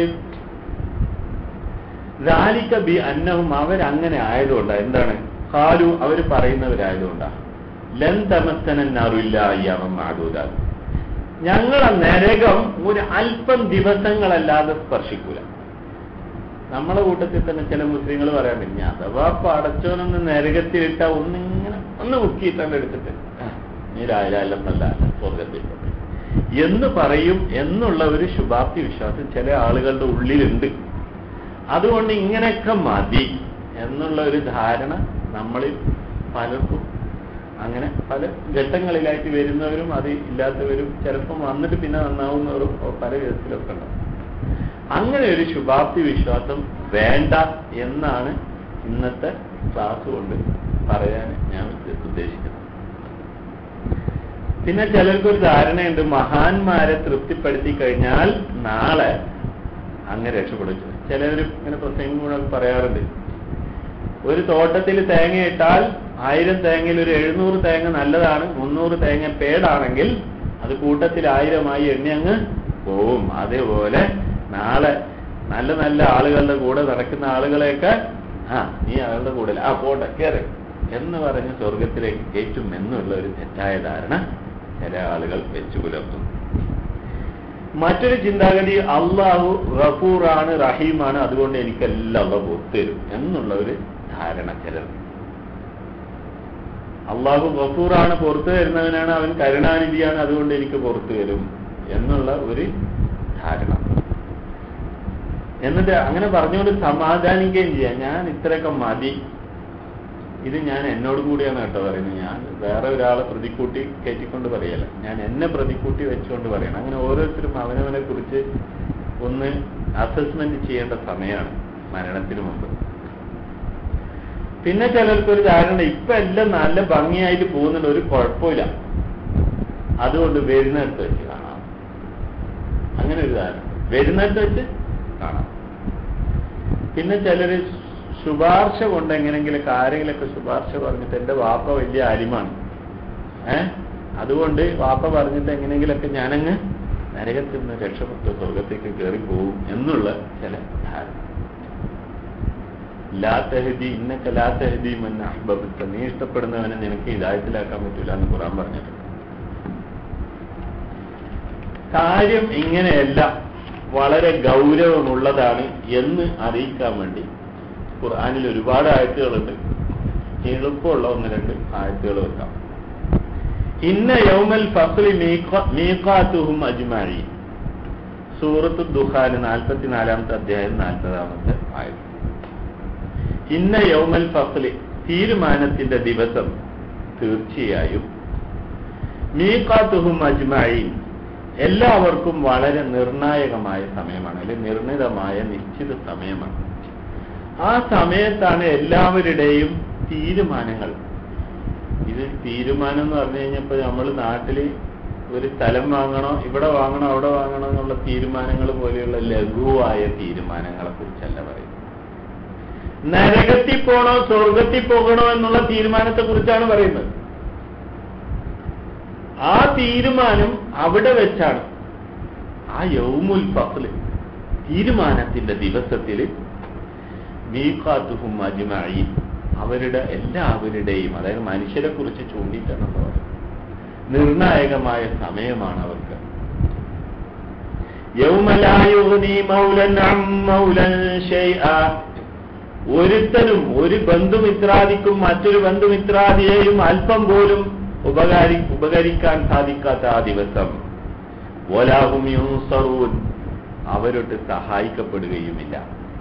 ذلك بأنهم അവരങ്ങനെ ആയതുകൊണ്ടാണ് എന്താണ് കാലു അവർ പറയുന്നവരായതുകൊണ്ടാണ് ലൻ തമസ്തനാറില്ല അയ്യാമം മാടൂതാൽ ഞങ്ങളെ നരകം ഒരു അല്പം ദിവസങ്ങളല്ലാതെ സ്പർശിക്കൂല നമ്മളെ കൂട്ടത്തിൽ തന്നെ ചില മുസ്ലിങ്ങൾ പറയാൻ ഇനി അഥവാ പടച്ചോനൊന്ന് നരകത്തിലിട്ട ഒന്നിങ്ങനെ ഒന്ന് മുക്കിയിട്ടാണ് എടുത്തിട്ട് ആ, നീ രാജാലന്നല്ല സ്വർഗത്തിൽ പോട്ടെ. എന്ന് പറയും എന്നുള്ള ഒരു ശുഭാപ്തി വിശ്വാസം ചില ആളുകളുടെ ഉള്ളിലുണ്ട് അതുകൊണ്ട് ഇങ്ങനെയൊക്കെ മതി എന്നുള്ള ഒരു ധാരണ നമ്മളിൽ പലർക്കും അങ്ങനെ പല ഘട്ടങ്ങളിലായിട്ട് വരുന്നവരും അത് ഇല്ലാത്തവരും ചിലപ്പം വന്നിട്ട് പിന്നെ നന്നാവുന്നവരും പല വിധത്തിലൊക്കെ ഉണ്ടാവും അങ്ങനെ ഒരു ശുഭാപ്തി വിശ്വാസം വേണ്ട എന്നാണ് ഇന്നത്തെ ക്ലാസ് കൊണ്ട് പറയാൻ ഞാൻ ഉദ്ദേശിക്കുന്നത് പിന്നെ ചിലർക്കൊരു ധാരണയുണ്ട് മഹാന്മാരെ തൃപ്തിപ്പെടുത്തി കഴിഞ്ഞാൽ നാളെ അങ്ങ് രക്ഷപ്പെടും ചിലവർ ഇങ്ങനെ പ്രസംഗം കൂടെ പറയാറുണ്ട് ഒരു തോട്ടത്തിൽ തേങ്ങ ഇട്ടാൽ ആയിരം തേങ്ങയിൽ ഒരു എഴുന്നൂറ് തേങ്ങ നല്ലതാണ് മുന്നൂറ് തേങ്ങ പേടാണെങ്കിൽ അത് കൂട്ടത്തിൽ ആയിരമായി എണ്ണി അങ്ങ് പോവും അതേപോലെ നാളെ നല്ല നല്ല ആളുകളുടെ കൂടെ നടക്കുന്ന ആളുകളെയൊക്കെ ആ നീ ആളുടെ കൂടെ ആ പോട്ടെ കയറി എന്ന് പറഞ്ഞ് സ്വർഗത്തിലേക്ക് കയറ്റും എന്നുള്ള ഒരു തെറ്റായ ധാരണ ചില ആളുകൾ വെച്ചു പുലർത്തുന്നു മറ്റൊരു ചിന്താഗതി അള്ളാഹു റഫൂറാണ് റഹീമാണ് അതുകൊണ്ട് എനിക്കെല്ലാം അള്ളാഹ് ഒത്തുതരും എന്നുള്ള ഒരു ധാരണ ചിലർ അള്ളാഹു ഗഫൂറാണ് പുറത്തു തരുന്നവനാണ് അവൻ കരുണാനിധിയാണ് അതുകൊണ്ട് എനിക്ക് പുറത്തു തരും എന്നുള്ള ഒരു ധാരണ എന്നിട്ട് അങ്ങനെ പറഞ്ഞുകൊണ്ട് സമാധാനിക്കുകയും ചെയ്യാം ഞാൻ ഇത്രയൊക്കെ മതി ഇത് ഞാൻ എന്നോട് കൂടിയാണ് കേട്ടോ പറയുന്നത് ഞാൻ വേറെ ഒരാളെ പ്രതിക്കൂട്ടി കയറ്റിക്കൊണ്ട് പറയല്ല ഞാൻ എന്നെ പ്രതിക്കൂട്ടി വെച്ചുകൊണ്ട് പറയണം അങ്ങനെ ഓരോരുത്തരും അവനവനെ കുറിച്ച് ഒന്ന് അസസ്മെന്റ് ചെയ്യേണ്ട സമയമാണ് മരണത്തിന് മുമ്പ് പിന്നെ ചിലർക്കൊരു ധാരണ ഇപ്പൊ എല്ലാം നല്ല ഭംഗിയായിട്ട് പോകുന്നുണ്ട് ഒരു കുഴപ്പമില്ല അതുകൊണ്ട് വരുന്നിടത്ത് വെച്ച് കാണാം അങ്ങനെ ഒരു ധാരണ വരുന്നിടത്ത് വെച്ച് കാണാം പിന്നെ ചിലര് ശുപാർശ കൊണ്ട് എങ്ങനെങ്കിലൊക്കെ ആരെങ്കിലൊക്കെ ശുപാർശ പറഞ്ഞിട്ട് എന്റെ വാപ്പ വലിയ അരിമാണ് ഏ അതുകൊണ്ട് വാപ്പ പറഞ്ഞിട്ട് എങ്ങനെങ്കിലൊക്കെ ഞാനങ്ങ് നരകത്തിൽ നിന്ന് രക്ഷപ്പെട്ട് സ്വർഗത്തേക്ക് കയറി പോകും എന്നുള്ള ചില ധാരണ ലാ തെഹദി ഇന്നൊക്കെ ലാ തെഹദി മുന്ന അഹ്ബബത്ത നീ ഇഷ്ടപ്പെടുന്നവനെ നിനക്ക് ഹിദായത്തിലാക്കാൻ പറ്റൂല എന്ന് ഖുറാൻ പറഞ്ഞിട്ടുണ്ട് കാര്യം ഇങ്ങനെയല്ല വളരെ ഗൗരവമുള്ളതാണ് എന്ന് അറിയിക്കാൻ വേണ്ടി ഖുർആാനിൽ ഒരുപാട് ആയത്തുകളുണ്ട് എളുപ്പമുള്ള ഒന്ന് രണ്ട് ആയത്തുകൾ വെക്കാം ഇന്ന യൗമൽ ഫസ്ലി മീഖാത്തുഹും അജ്മാഴി സൂറത്ത് ദുഹാൻ നാൽപ്പത്തിനാലാമത്തെ അധ്യായം നാൽപ്പതാമത്തെ ആയത് ഇന്ന യൗമൽ ഫസ്ലി തീരുമാനത്തിന്റെ ദിവസം തീർച്ചയായും മീഖാത്തുഹും അജ്മാഴീൻ എല്ലാവർക്കും വളരെ നിർണായകമായ സമയമാണ് അല്ലെങ്കിൽ നിർണിതമായ നിശ്ചിത സമയമാണ് ആ സമയത്താണ് എല്ലാവരുടെയും തീരുമാനങ്ങൾ ഇത് തീരുമാനം എന്ന് പറഞ്ഞു കഴിഞ്ഞപ്പോൾ നമ്മൾ നാട്ടിൽ ഒരു സ്ഥലം വാങ്ങണോ ഇവിടെ വാങ്ങണോ അവിടെ വാങ്ങണോ എന്നുള്ള തീരുമാനങ്ങൾ പോലെയുള്ള ലഘുവായ തീരുമാനങ്ങളെ കുറിച്ചല്ല പറയുന്നത് നരകത്തിൽ പോണോ സ്വർഗത്തിൽ പോകണോ എന്നുള്ള തീരുമാനത്തെ കുറിച്ചാണ് പറയുന്നത് ആ തീരുമാനം അവിടെ വെച്ചാണ് ആ യൗമുൽ ഫസ്ല് തീരുമാനത്തിന്റെ ദിവസത്തിൽ മീഖാത്തുഹും അജ്മഈൻ അവരുടെ എല്ലാവരുടെയും അതായത് മനുഷ്യരെ കുറിച്ച് ചൂണ്ടിയിട്ടാണ് പറയുന്നത് നിർണായകമായ സമയമാണ് അവർക്ക് യൗമലായുഗ്നി മൗലൻ അം മൗലൻ ഷൈആ ഒരുത്തനും ഒരു ബന്ധുമിത്രാദിക്കും മറ്റൊരു ബന്ധുമിത്രാദിയെയും അല്പം പോലും ഉപകാരി ഉപകരിക്കാൻ സാധിക്കാത്ത ആ ദിവസം ഓലാഹും യൂസറൂൻ അവരൊട്ട് സഹായിക്കപ്പെടുകയുമില്ല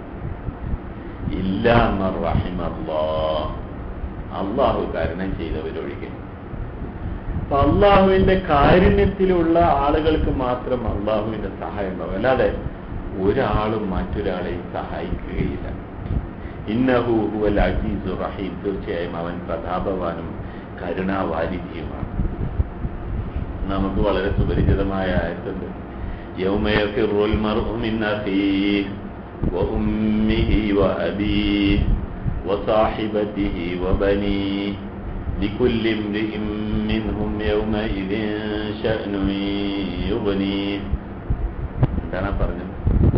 ഇല്ല അള്ളാഹു കാരണം ചെയ്തവരൊഴികെ അപ്പൊ അള്ളാഹുവിന്റെ കാരുണ്യത്തിലുള്ള ആളുകൾക്ക് മാത്രം അള്ളാഹുവിന്റെ സഹായം ഉണ്ടാവും അല്ലാതെ ഒരാളും മറ്റൊരാളെയും സഹായിക്കുകയില്ല ഇന്നഹു ഹുവൽ അജീസു റഹീം തീർച്ചയായും അവൻ പ്രതാപവാനും കരുണാവാരിധിയുമാണ് നമുക്ക് വളരെ സുപരിചിതമായ ആയത്തുണ്ട് യൗമയഫിറുൽ മർഉ മിൻ അഖീഹി وأمه وأبيه وصاحبته وبنيه لكل امرئ منهم يومئذ شأن يغنيه എന്താണ് പറഞ്ഞത്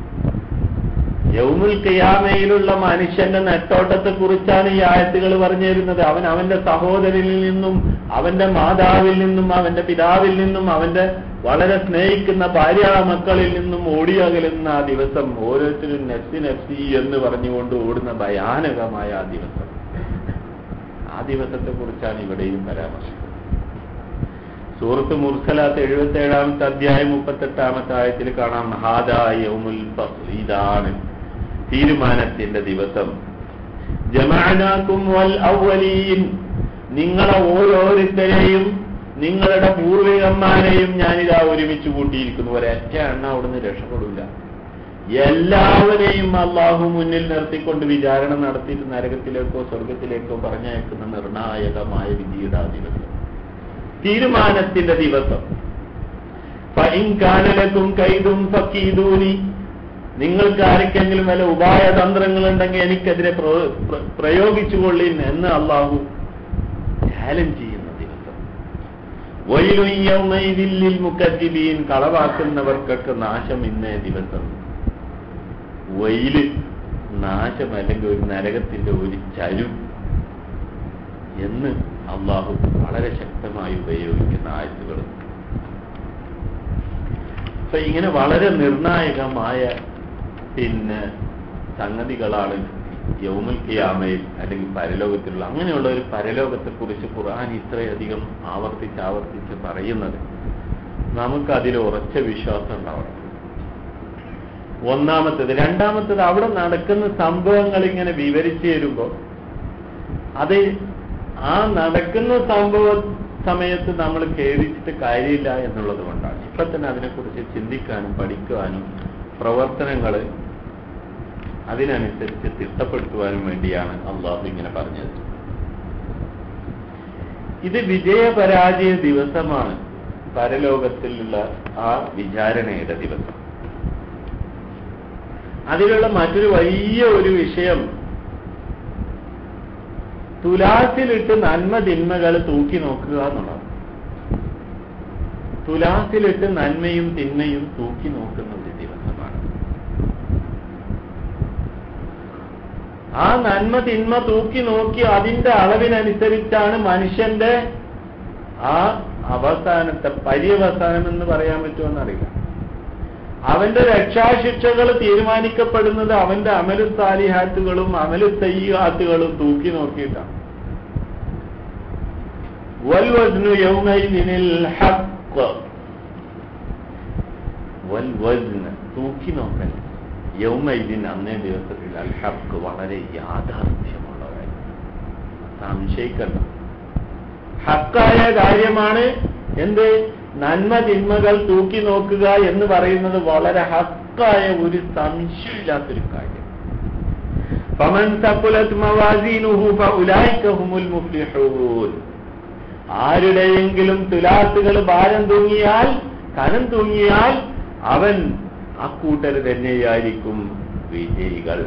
യൗമുൽ ഖിയാമയിലുള്ള മനുഷ്യന്റെ നെട്ടോട്ടത്തെ കുറിച്ചാണ് ഈ ആയത്തുകൾ പറഞ്ഞു തരുന്നത് അവൻ അവന്റെ സഹോദരനിൽ നിന്നും അവന്റെ മാതാവിൽ നിന്നും അവന്റെ പിതാവിൽ നിന്നും അവന്റെ വളരെ സ്നേഹിക്കുന്ന ഭാര്യ മക്കളിൽ നിന്നും ഓടിയകലുന്ന ആ ദിവസം ഓരോരുത്തരും നെഫ്സി നെഫ്സി എന്ന് പറഞ്ഞുകൊണ്ട് ഓടുന്ന ഭയാനകമായ ആ ദിവസം ആ ദിവസത്തെ കുറിച്ചാണ് ഇവിടെയും പരാമർശിക്കുന്നത് സൂറത്ത് മുർസലാത്ത് എഴുപത്തി ഏഴാമത്തെ അധ്യായം മുപ്പത്തെട്ടാമത്തെ ആയത്തിൽ കാണാം ഹാദായമുൽ ഇതാണ് തീരുമാനത്തിന്റെ ദിവസം ജമാനാക്കും വൽ അവലീൻ നിങ്ങളെ ഓരോരുത്തരെയും നിങ്ങളുടെ പൂർവികന്മാരെയും ഞാനിതാ ഒരുമിച്ച് കൂട്ടിയിരിക്കുന്നു ഒരൊറ്റ എണ്ണ അവിടുന്ന് രക്ഷപ്പെടില്ല എല്ലാവരെയും അള്ളാഹു മുന്നിൽ നിർത്തിക്കൊണ്ട് വിചാരണ നടത്തിയിട്ട് നരകത്തിലേക്കോ സ്വർഗത്തിലേക്കോ പറഞ്ഞയക്കുന്ന നിർണായകമായ വിധിയുടെ ആ ദിവസം തീരുമാനത്തിന്റെ ദിവസം കാനലക്കും കൈതും ഫക്കീദൂനി നിങ്ങൾക്ക് ആർക്കെങ്കിലും വല്ല ഉപായതന്ത്രങ്ങൾ ഉണ്ടെങ്കിൽ എനിക്കെതിരെ പ്രയോഗിച്ചുകൊള്ളിൻ എന്ന് അള്ളാഹു ചാലഞ്ച് ചെയ്യുന്ന ദിവസം വൈലുയ്യൗമൈദില്ലിൽ മുക്കദ്ദിബീൻ കളവാക്കുന്നവർക്കൊക്കെ നാശം ഇന്നേ ദിവസം വൈല് നാശം അല്ലെങ്കിൽ ഒരു നരകത്തിന്റെ ഒരു ചരു എന്ന് അള്ളാഹു വളരെ ശക്തമായി ഉപയോഗിക്കുന്ന ആയത്തുകൾ അപ്പൊ ഇങ്ങനെ വളരെ നിർണായകമായ പിന്നെ സംഗതികളാണ് യൗമുൽ ഖിയാമയിൽ അല്ലെങ്കിൽ പരലോകത്തിലുള്ള അങ്ങനെയുള്ള ഒരു പരലോകത്തെ കുറിച്ച് ഖുർആൻ ഇത്രയധികം ആവർത്തിച്ച് ആവർത്തിച്ച് പറയുന്നത് നമുക്ക് അതിൽ ഉറച്ച വിശ്വാസം ഉണ്ടാവണം ഒന്നാമത്തത് രണ്ടാമത്തത് അവിടെ നടക്കുന്ന സംഭവങ്ങൾ ഇങ്ങനെ വിവരിച്ചു തരുമ്പോൾ അത് ആ നടക്കുന്ന സംഭവ സമയത്ത് നമ്മൾ ഖേദിച്ചിട്ട് കാര്യമില്ല എന്നുള്ളത് കൊണ്ടാണ് ഇപ്പൊ തന്നെ അതിനെക്കുറിച്ച് ചിന്തിക്കാനും പഠിക്കുവാനും പ്രവർത്തനങ്ങൾ അതിനനുസരിച്ച് തിട്ടപ്പെടുത്തുവാനും വേണ്ടിയാണ് അള്ളാഹു ഇങ്ങനെ പറഞ്ഞത് ഇത് വിജയപരാജയ ദിവസമാണ് പരലോകത്തിലുള്ള ആ വിചാരണയുടെ ദിവസം അതിലുള്ള മറ്റൊരു വലിയ ഒരു വിഷയം തുലാസിലിട്ട് നന്മ തിന്മകൾ തൂക്കി നോക്കുക എന്നുള്ളത് തുലാസിലിട്ട് നന്മയും തിന്മയും തൂക്കി നോക്കുന്ന ഒരു ദിവസമാണ് ആ നന്മ തിന്മ തൂക്കി നോക്കി അതിന്റെ അളവിനനുസരിച്ചാണ് മനുഷ്യന്റെ ആ അവസാനത്തെ പര്യവസാനം എന്ന് പറയാൻ പറ്റുമെന്നറിയില്ല അവന്റെ രക്ഷാശിക്ഷകൾ തീരുമാനിക്കപ്പെടുന്നത് അവന്റെ അമലു സാലിഹാത്തുകളും അമലു സയ്യാത്തുകളും തൂക്കി നോക്കിയിട്ടാണ് വൽവസ്നു യൗമൈദിനിൽ ഹഖ് വൽവസ്ന് തൂക്കി നോക്കൽ യൗമൈദിൻ അന്നേ ദിവസത്തിൽ അൽ ഹക്ക് വളരെ യാഥാർത്ഥ്യമുള്ളതായി സംശയിക്കണ്ട ഹക്കായ കാര്യമാണ് എന്ത് നന്മ തിന്മകൾ തൂക്കി നോക്കുക എന്ന് പറയുന്നത് വളരെ ഹക്കായ ഒരു സംശയമില്ലാത്തൊരു കാര്യം ഫമൻ സഖുലത് മവാസീനുഹു ഫഉലൈക ഹുമുൽ മുഫ്ലിഹൂൻ ആരുടെയെങ്കിലും തുലാസുകൾ ഭാരം തൂങ്ങിയാൽ കനം തൂങ്ങിയാൽ അവൻ അക്കൂട്ടർ തന്നെയായിരിക്കും വിജയികൾ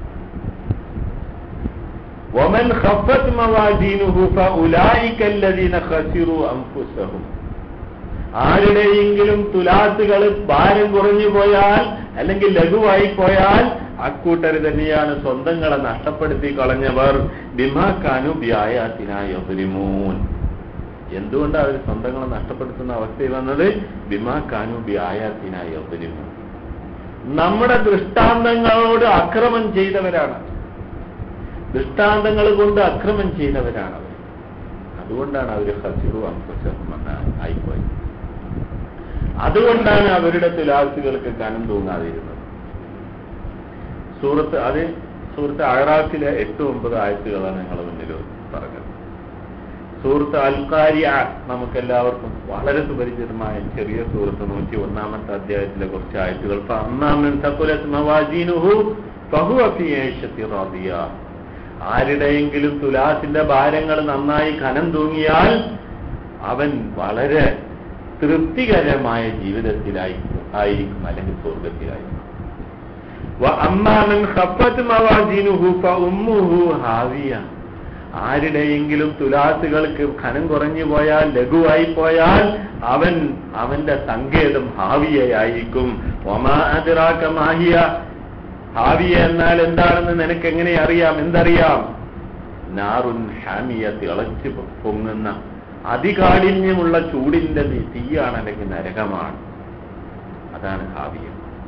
ومن خفت موازينه فأولئك الذين خسروا أنفسهم ആരുടെയെങ്കിലും തുലാസുകൾ ഭാരം കുറഞ്ഞു പോയാൽ അല്ലെങ്കിൽ ലഘുവായി പോയാൽ അക്കൂട്ടർ തന്നെയാണ് സ്വന്തങ്ങളെ നഷ്ടപ്പെടുത്തി കളഞ്ഞവർ ബിമാക്കാനു വ്യായാത്തിനായി ഒബരിമൂൻ എന്തുകൊണ്ടാണ് അവർ സ്വന്തങ്ങളെ നഷ്ടപ്പെടുത്തുന്ന അവസ്ഥയിൽ വന്നത് ബിമാക്കാനു വ്യായാത്തിനായി ഒബരിമൂൻ നമ്മുടെ ദൃഷ്ടാന്തങ്ങളോട് അക്രമം ചെയ്തവരാണ് ദൃഷ്ടാന്തങ്ങൾ കൊണ്ട് അക്രമം ചെയ്തവരാണ് അവർ അതുകൊണ്ടാണ് അവർ ഹസിറു അംഫസമെന്ന് ആയിപ്പോയത് അതുകൊണ്ടാണ് അവരുടെ തുലാസുകൾക്ക് കനം തൂങ്ങാതിരുന്നത് സൂറത്ത് അത് സൂറത്ത് അഴറാഫിലെ എട്ട് ഒമ്പത് ആയത്തുകളാണ് ഞങ്ങൾ മുന്നിൽ പറഞ്ഞത് സൂറത്ത് അൽക്കാരിയ നമുക്കെല്ലാവർക്കും വളരെ സുപരിചിതമായ ചെറിയ സൂറത്ത് നൂറ്റി ഒന്നാമത്തെ അധ്യായത്തിലെ കുറച്ച് ആയത്തുകൾ ഒന്നാമൻ തക്കുലത്ത് മവാജീനുഹു ബഹുഅഫിയേഷത്തി റാദിയ ആരുടെയെങ്കിലും തുലാസിന്റെ ഭാരങ്ങൾ നന്നായി കനം തൂങ്ങിയാൽ അവൻ വളരെ തൃപ്തികരമായ ജീവിതത്തിലായിരിക്കും ആയിരിക്കും അല്ലെങ്കിൽ സ്വർഗത്തിലായിരിക്കും അമ്മാമൻ ഖഫത്ത് മവാജീനുഹു ഫഉമ്മുഹു ഹാവിയ ആരുടെയെങ്കിലും തുലാസുകൾക്ക് ഖനം കുറഞ്ഞു പോയാൽ ലഘുവായി പോയാൽ അവൻ അവന്റെ സങ്കേതം ഹാവിയയായിരിക്കും ഒമാ അതിറാക്ക മാഹിയ ഹാവിയ എന്നാൽ എന്താണെന്ന് നിനക്ക് എങ്ങനെ അറിയാം എന്തറിയാം നാറുൻ ഹാമിയ തിളച്ചു പൊങ്ങുന്ന അതികാഠിന്യമുള്ള ചൂടിന്റെ തീയാണ് അല്ലെങ്കിൽ നരകമാണ് അതാണ് ഹാവിയ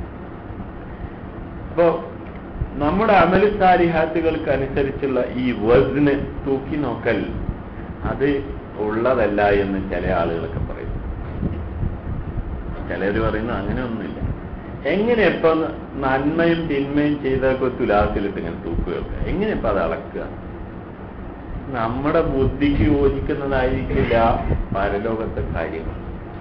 അപ്പോ നമ്മുടെ അമൽ സാരിഹാത്തുകൾക്ക് അനുസരിച്ചുള്ള ഈ വസ്ന് തൂക്കി നോക്കൽ അത് ഉള്ളതല്ല എന്ന് ചില ആളുകളൊക്കെ പറയും ചിലർ പറയുന്നു അങ്ങനെയൊന്നുമില്ല എങ്ങനെ ഇപ്പൊ നന്മയും തിന്മയും ചെയ്തൊക്കെ തുലാസിലിട്ട് ഇങ്ങനെ തൂക്കുകയൊക്കെ എങ്ങനെ ഇപ്പൊ അത് അളക്കുക നമ്മുടെ ബുദ്ധിക്ക് യോജിക്കുന്നതായിരിക്കില്ല പരലോകത്തെ കാര്യങ്ങൾ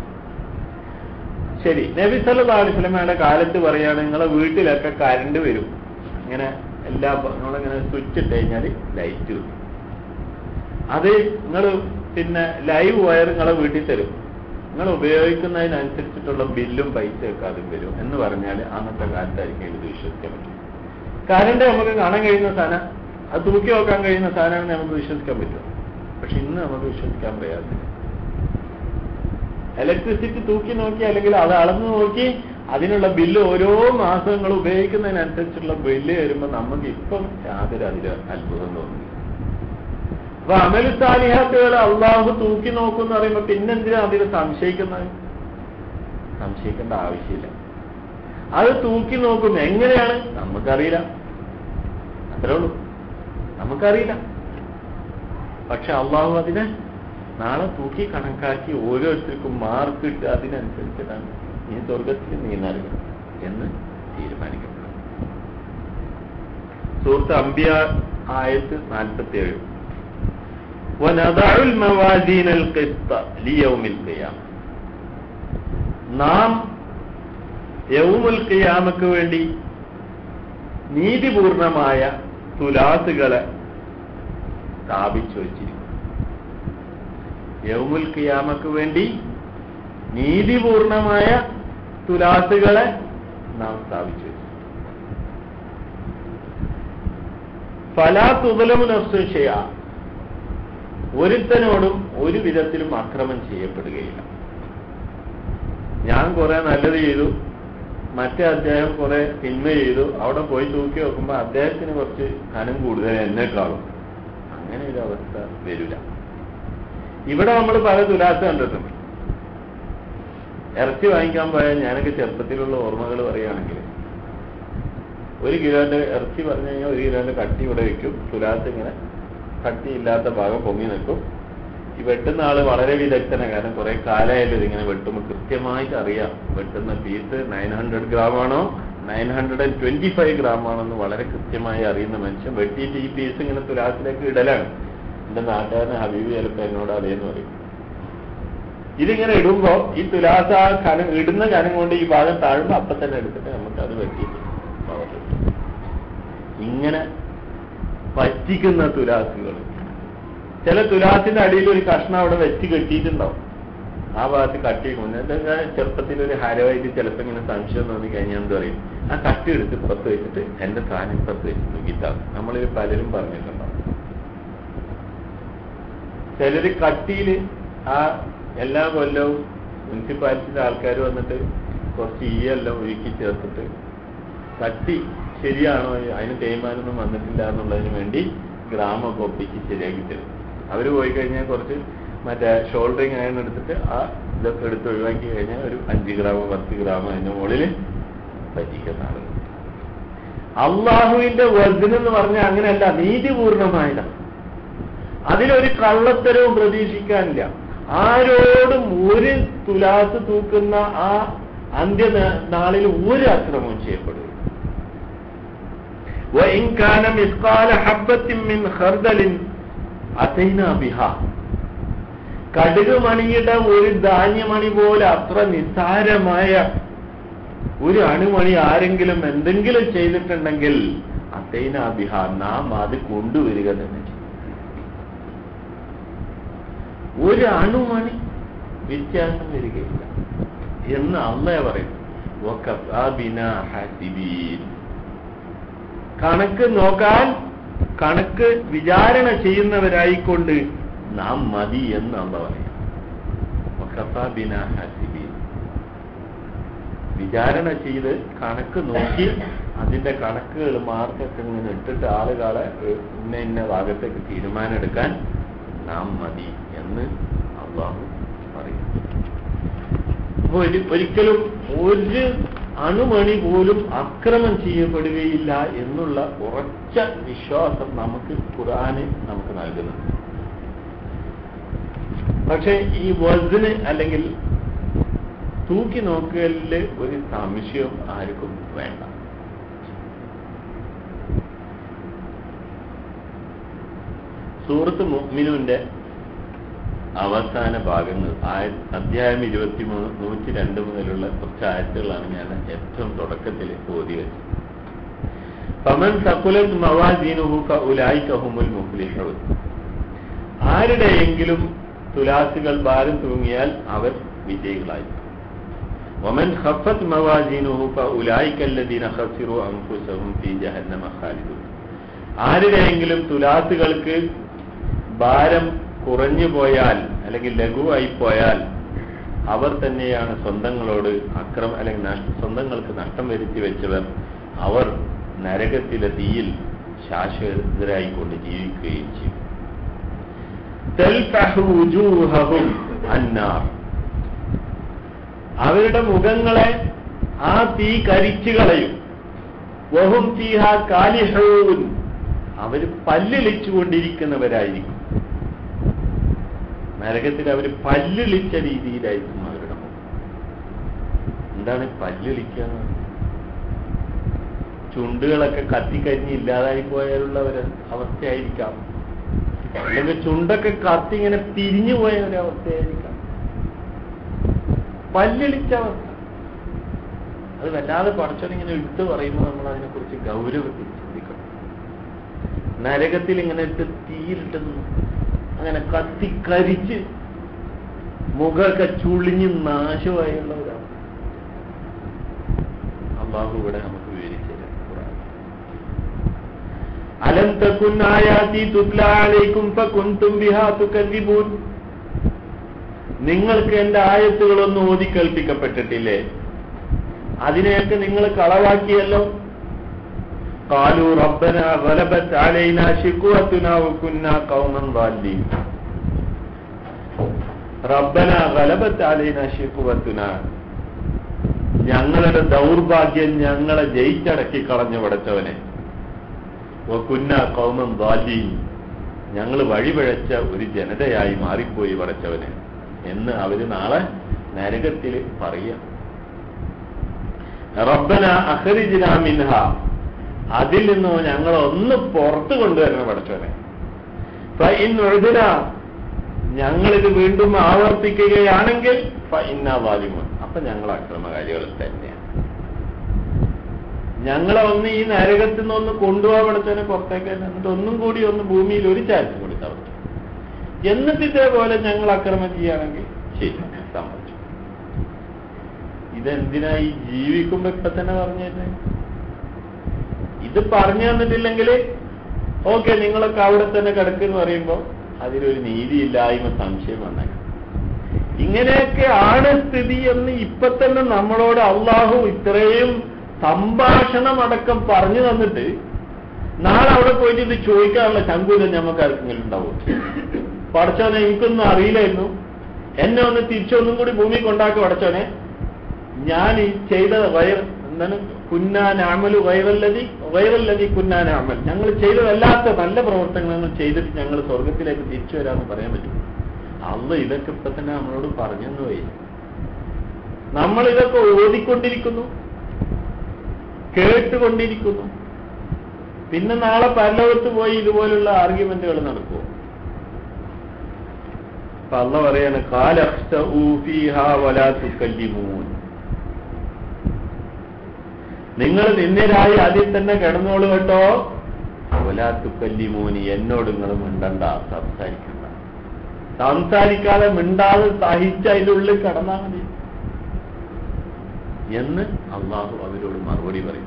ശരി നബി സല്ലല്ലാഹു അലൈഹി വസല്ലമയുടെ കാലത്ത് പറയാണ് നിങ്ങളെ വീട്ടിലൊക്കെ കറണ്ട് വരും ഇങ്ങനെ എല്ലാ നമ്മളിങ്ങനെ സ്വിച്ച് ഇട്ട് കഴിഞ്ഞാൽ ലൈറ്റ് കിട്ടും അത് നിങ്ങൾ പിന്നെ ലൈവ് വയർ നിങ്ങളെ വീട്ടിൽ തരും നിങ്ങൾ ഉപയോഗിക്കുന്നതിനനുസരിച്ചിട്ടുള്ള ബില്ലും പൈസയൊക്കെ അതും വരും എന്ന് പറഞ്ഞാൽ അന്നത്തെ കാലത്തായിരിക്കും ഇത് വിശ്വസിക്കാൻ പറ്റും കറണ്ട് നമുക്ക് കാണാൻ കഴിയുന്ന സാധനം അത് തൂക്കി നോക്കാൻ കഴിയുന്ന സാധനമാണെന്ന് നമുക്ക് വിശ്വസിക്കാൻ പറ്റും പക്ഷെ ഇന്ന് നമുക്ക് വിശ്വസിക്കാൻ പ്രയാസമില്ല ഇലക്ട്രിസിറ്റി തൂക്കി നോക്കി അല്ലെങ്കിൽ അത് അളന്നു നോക്കി അതിനുള്ള ബില്ല് ഓരോ മാസങ്ങൾ ഉപയോഗിക്കുന്നതിനനുസരിച്ചുള്ള ബില്ല് വരുമ്പോൾ നമുക്ക് ഇപ്പം യാതൊരു അതിൽ അത്ഭുതം തോന്നുന്നു അപ്പൊ അമൽ സാലിഹാത്തുകൾ അള്ളാഹു തൂക്കി നോക്കും എന്ന് പറയുമ്പോൾ പിന്നെന്തിനാ അതിൽ സംശയിക്കുന്നത് സംശയിക്കേണ്ട ആവശ്യമില്ല അത് തൂക്കി നോക്കും എങ്ങനെയാണ് നമുക്കറിയില്ല അത്രേ ഉള്ളൂ നമുക്കറിയില്ല പക്ഷെ അള്ളാഹു അതിനെ നാളെ തൂക്കി കണക്കാക്കി ഓരോരുത്തർക്കും മാർക്ക് ഇട്ട് അതിനനുസരിച്ചിട്ടാണ് നീ സ്വർഗത്തിൽ നീ നൽകണം എന്ന് തീരുമാനിക്കപ്പെടും സുഹൃത്ത് അമ്പിയ ആയത്ത് നാൽപ്പത്തി ഏഴ് നാം യൗമുൽ ഖിയാമക്ക് വേണ്ടി നീതിപൂർണമായ തുലാസുകളെ സ്ഥാപിച്ചു വച്ചിരിക്കും യൗമുൽ ഖിയാമക്ക് വേണ്ടി നീതിപൂർണമായ തുലാസുകളെ നാം സ്ഥാപിച്ചു വെച്ചു ഫലാ തുതലമു നഫ്സുഷയ ഒരുത്തനോടും ഒരു വിധത്തിലും അക്രമം ചെയ്യപ്പെടുകയില്ല ഞാൻ കുറെ നല്ലത് ചെയ്തു മറ്റേ അദ്ദേഹം കുറെ തിന്മ ചെയ്തു അവിടെ പോയി തൂക്കി നോക്കുമ്പോൾ അദ്ദേഹത്തിന് കുറച്ച് കനം കൂടുതൽ എന്നെക്കാളും അങ്ങനെ ഒരു അവസ്ഥ വരില്ല ഇവിടെ നമ്മൾ പല തുലാസ് കണ്ടിട്ടുണ്ട് ഇറച്ചി വാങ്ങിക്കാൻ പോയാൽ ഞാനൊക്കെ ചെറുപ്പത്തിലുള്ള ഓർമ്മകൾ പറയുകയാണെങ്കിൽ ഒരു കിലോന്റെ ഇറച്ചി പറഞ്ഞു കഴിഞ്ഞാൽ ഒരു കിലോന്റെ കട്ടി ഇവിടെ വെക്കും തുലാസ് ഇങ്ങനെ കട്ടിയില്ലാത്ത ഭാഗം പൊങ്ങി നിൽക്കും ഈ വെട്ടുന്ന ആള് വളരെ വിദഗ്ധന കാരണം കുറെ കാലമായാലും ഇതിങ്ങനെ വെട്ടുമ്പോൾ കൃത്യമായിട്ട് അറിയാം വെട്ടുന്ന പീസ് നയൻ ഹൺഡ്രഡ് ഗ്രാം ആണോ nine hundred and twenty five gram ആണോ എന്ന് വളരെ കൃത്യമായി അറിയുന്ന മനുഷ്യൻ വെട്ടിയിട്ട് ഈ പീസ് ഇങ്ങനെ തുലാസിലേക്ക് ഇടലാണ് എന്റെ നാട്ടുകാരൻ ഹബീബ് ചിലപ്പോ എന്നോട് അതേന്ന് പറയും ഇതിങ്ങനെ ഇടുമ്പോ ഈ തുലാസ കനം ഇടുന്ന കനം കൊണ്ട് ഈ ഭാഗം താഴുമ്പോ അപ്പൊ തന്നെ എടുത്തിട്ട് നമുക്ക് അത് വെട്ടിയിട്ട് ഇങ്ങനെ പറ്റിക്കുന്ന തുലാസുകൾ ചില തുലാസിന്റെ അടിയിൽ ഒരു കഷ്ണം അവിടെ വെച്ച് കെട്ടിയിട്ടുണ്ടാവും ആ ഭാഗത്ത് കട്ടി എന്നിട്ട് ഞാൻ ചെറുപ്പത്തിൽ ഒരു ഹരമായിട്ട് ചിലപ്പോൾ ഇങ്ങനെ സംശയം തോന്നി കഴിഞ്ഞാൽ എന്ത് പറയും ആ കട്ടി എടുത്ത് പുറത്ത് വെച്ചിട്ട് എന്റെ സാധനം പുറത്ത് വെച്ച് നോക്കിയിട്ടാണ് നമ്മളിൽ പലരും പറഞ്ഞിട്ടുണ്ടാവും ചിലര് കട്ടിയില് ആ എല്ലാ കൊല്ലവും മുനിസിപ്പാലിറ്റിയുടെ ആൾക്കാർ വന്നിട്ട് കുറച്ച് ഈയെല്ലാം ഒഴുക്കി ചേർത്തിട്ട് കട്ടി ശരിയാണോ അതിന് തേയ്മാനൊന്നും വന്നിട്ടില്ല എന്നുള്ളതിന് വേണ്ടി ഗ്രാമമൊക്കെ ഒപ്പിച്ച് ശരിയാക്കി തരും അവർ പോയി കഴിഞ്ഞാൽ കുറച്ച് മറ്റേ ഷോൾഡറിങ് അയൺ എടുത്തിട്ട് ആ ഇതൊക്കെ എടുത്ത് ഒഴിവാക്കി കഴിഞ്ഞാൽ ഒരു അഞ്ച് ഗ്രാമോ പത്ത് ഗ്രാമോ അതിന്റെ മുകളിൽ പറ്റിക്കുന്ന ആളുകൾ അള്ളാഹുവിന്റെ വസൻ എന്ന് പറഞ്ഞാൽ അങ്ങനെയല്ല നീതിപൂർണമായതാണ് അതിലൊരു കള്ളത്തരവും പ്രതീക്ഷിക്കാനില്ല ആരോടും ഒരു തുലാസ് തൂക്കുന്ന ആ അന്ത്യ നാളിൽ ഒരു അക്രമവും ചെയ്യപ്പെടുക وإن كان مثقال حبة من خردل أتينا بها കടുക് മണിയുടെ ഒരു ധാന്യമണി പോലെ അത്ര നിസ്സാരമായ ഒരു അണുമണി ആരെങ്കിലും എന്തെങ്കിലും ചെയ്തിട്ടുണ്ടെങ്കിൽ അതൈന ബിഹ നാം അത് കൊണ്ടുവരിക തന്നെ ചെയ്യും ഒരു അണുമണി വ്യത്യാസം വരികയില്ല എന്ന് അള്ളേ പറയുന്നു കണക്ക് നോക്കാൻ കണക്ക് വിചാരണ ചെയ്യുന്നവരായിക്കൊണ്ട് നാം മതി എന്ന് അള്ള പറയും വിചാരണ ചെയ്ത് കണക്ക് നോക്കി അതിന്റെ കണക്കുകൾ മാർക്കൊക്കെ ഇങ്ങനെ ഇട്ടിട്ട് ആളുകളെ ഇന്ന ഇന്ന ഭാഗത്തേക്ക് തീരുമാനം എടുക്കാൻ നാം മതി എന്ന് അള്ളാഹു പറയും അപ്പൊ ഒരിക്കലും ഒരു അണുമണി പോലും അക്രമം ചെയ്യപ്പെടുകയില്ല എന്നുള്ള ഉറച്ച വിശ്വാസം നമുക്ക് ഖുർആന് നമുക്ക് നൽകുന്നുണ്ട് പക്ഷെ ഈ വസിന് അല്ലെങ്കിൽ തൂക്കി നോക്കലില് ഒരു സംശയം ആർക്കും വേണ്ട സൂറത്ത് മുഅ്മിനുവിന്റെ അവസാന ഭാഗങ്ങൾ ആയ അധ്യായം ഇരുപത്തിമൂന്ന് നൂറ്റി രണ്ട് മുതലുള്ള കുറച്ച് ആയത്തുകളാണ് ഞാൻ ഏറ്റവും തുടക്കത്തിൽ ഓതി വെച്ചത് പമൻ സകുലത് മവാജീനുഹു ഉലായിക്കഹുമുൽ മുഖ്ലിഹുൻ ആരുടെയെങ്കിലും തുലാസുകൾ ഭാരം തൂങ്ങിയാൽ അവർ വിജയികളായി ومن خفت موازينه فأولئك الذين خسروا أنفسهم في جهنم خالدون ആരുടെയെങ്കിലും തുലാസുകൾക്ക് ഭാരം കുറഞ്ഞു പോയാൽ അല്ലെങ്കിൽ ലഘുവായി പോയാൽ അവർ തന്നെയാണ് സ്വന്തങ്ങളോട് അക്രമ അല്ലെങ്കിൽ സ്വന്തങ്ങൾക്ക് നഷ്ടം വരുത്തി വെച്ചവർ അവർ നരകത്തിലെ തീയിൽ ശാശ്വതരായിക്കൊണ്ട് ജീവിക്കുകയും ചെയ്യും അന്നാർ അവരുടെ മുഖങ്ങളെ ആ തീ കരിച്ചു കളയും വഹും തീഹ കാലിഹൂൻ അവർ പല്ലിളിച്ചുകൊണ്ടിരിക്കുന്നവരായിരിക്കും നരകത്തിൽ അവർ പല്ലിളിച്ച രീതിയിലായിരിക്കും അവരുടെ മുഖം എന്താണ് പല്ലിളിക്കുക ചുണ്ടുകളൊക്കെ കത്തിക്കരിഞ്ഞ് ഇല്ലാതായി പോയാലുള്ള ഒരു അവസ്ഥയായിരിക്കാം അല്ലെങ്കിൽ ചുണ്ടൊക്കെ കത്തി ഇങ്ങനെ പിരിഞ്ഞു പോയ ഒരു അവസ്ഥയായിരിക്കാം പല്ലിളിച്ച അവസ്ഥ അത് വല്ലാതെ പടച്ചോനിങ്ങനെ എടുത്തു പറയുമ്പോൾ നമ്മൾ അതിനെക്കുറിച്ച് ഗൗരവത്തിൽ ചിന്തിക്കണം നരകത്തിൽ ഇങ്ങനെ ഇട്ട് തീയിലിട്ട് അങ്ങനെ കത്തിക്കരിച്ച് മുഖമൊക്കെ ചുളിഞ്ഞ് നാശമായുള്ള ഒരാൾ അള്ളാഹു ഇവിടെ നമുക്ക് വിവരിച്ചു അലം തക്കുൻ ആയാതി തുത്ലാലേക്കും ഫകുന്തും ബിഹാ തുകല്ലിബൂൻ നിങ്ങൾക്ക് എന്റെ ആയത്തുകളൊന്നും ഓതി കേൾപ്പിക്കപ്പെട്ടിട്ടില്ലേ അതിനെയൊക്കെ നിങ്ങൾ കളവാക്കിയല്ലോ قالوا ربنا غلبت علينا شقوتنا وكنا قوما ضالين ربنا غلبت علينا شقوتنا ഞങ്ങളുടെ ദൗർഭാഗ്യം ഞങ്ങളെ ജയിച്ചടക്കി കളഞ്ഞു പടച്ചവനെ കുന്ന കൗമം ദാലീൻ ഞങ്ങൾ വഴിപഴച്ച ഒരു ജനതയായി മാറിപ്പോയി പടച്ചവനെ എന്ന് അവര് നാളെ നരകത്തിൽ പറയാം റബ്ബന അഖരിജ്ന മിൻഹ അതിൽ നിന്നോ ഞങ്ങൾ ഒന്ന് പുറത്തു കൊണ്ടുവരണം പഠിച്ചോനെ ഫഇൻഉദ്ന ഞങ്ങളിത് വീണ്ടും ആവർത്തിക്കുകയാണെങ്കിൽ ഫഇന്ന വാലിമുൻ അപ്പൊ ഞങ്ങൾ അക്രമകാരികൾ തന്നെയാണ് ഞങ്ങളെ ഒന്ന് ഈ നരകത്തിൽ നിന്ന് ഒന്ന് കൊണ്ടുപോകാൻ പഠിച്ചവനെ പുറത്തേക്ക് എന്നിട്ട് ഒന്നും കൂടി ഒന്ന് ഭൂമിയിൽ ഒരു ചാൻസ് കൂടി തളർത്തു എന്നിട്ട് ഇതേപോലെ ഞങ്ങൾ അക്രമം ചെയ്യുകയാണെങ്കിൽ ശരി സമ്മതിച്ചു ഇതെന്തിനാ ഈ ജീവിക്കുമ്പോ ഇപ്പൊ തന്നെ പറഞ്ഞത് ഇത് പറഞ്ഞു തന്നിട്ടില്ലെങ്കിൽ ഓക്കെ നിങ്ങളൊക്കെ അവിടെ തന്നെ കിടക്കെന്ന് പറയുമ്പോൾ അതിലൊരു നീതിയില്ലായ്മ സംശയം വന്നേക്കാം ഇങ്ങനെയൊക്കെ ആണ് സ്ഥിതി എന്ന് ഇപ്പൊ തന്നെ നമ്മളോട് അള്ളാഹു ഇത്രയും സംഭാഷണമടക്കം പറഞ്ഞു തന്നിട്ട് നാളെ അവിടെ പോയിട്ട് ഇത് ചോദിക്കാനുള്ള ചങ്കൂലം നമുക്ക് ആർക്കെങ്കിലും ഉണ്ടാവും പടച്ചോനെ എനിക്കൊന്നും അറിയില്ലായിരുന്നു എന്നെ ഒന്ന് തിരിച്ചൊന്നും കൂടി ഭൂമി കൊണ്ടാക്കി പടച്ചോനെ ഞാൻ ഈ ചെയ്ത വയർ എന്താണ് കുന്നാൻ അമല് വയറല്ലതി വയറല്ലതി കുന്നാൻ അമൽ ഞങ്ങൾ ചെയ്തതല്ലാത്ത നല്ല പ്രവർത്തനങ്ങൾ ചെയ്തിട്ട് ഞങ്ങൾ സ്വർഗത്തിലേക്ക് തിരിച്ചു വരാമെന്ന് പറയാൻ പറ്റും അല്ല ഇതൊക്കെ ഇപ്പൊ തന്നെ നമ്മളോട് പറഞ്ഞെന്ന് പോയി നമ്മൾ ഇതൊക്കെ ഓതിക്കൊണ്ടിരിക്കുന്നു കേട്ടുകൊണ്ടിരിക്കുന്നു പിന്നെ നാളെ പരലോകത്ത് പോയി ഇതുപോലുള്ള ആർഗ്യുമെന്റുകൾ നടക്കുമോ അപ്പൊ അല്ല പറയാണ് കാലൂൻ നിങ്ങൾ നിന്നരായി അതിൽ തന്നെ കിടന്നോളൂ കേട്ടോ വലാത്തുക്കല്ലിമൂനി എന്നോട് നിങ്ങൾ മിണ്ടണ്ട സംസാരിക്കണ്ട സംസാരിക്കാതെ മിണ്ടാതെ സഹിച്ച് അതിൻ്റെ ഉള്ളിൽ കിടന്നാൽ മതി എന്ന് അള്ളാഹു അവരോട് മറുപടി പറയും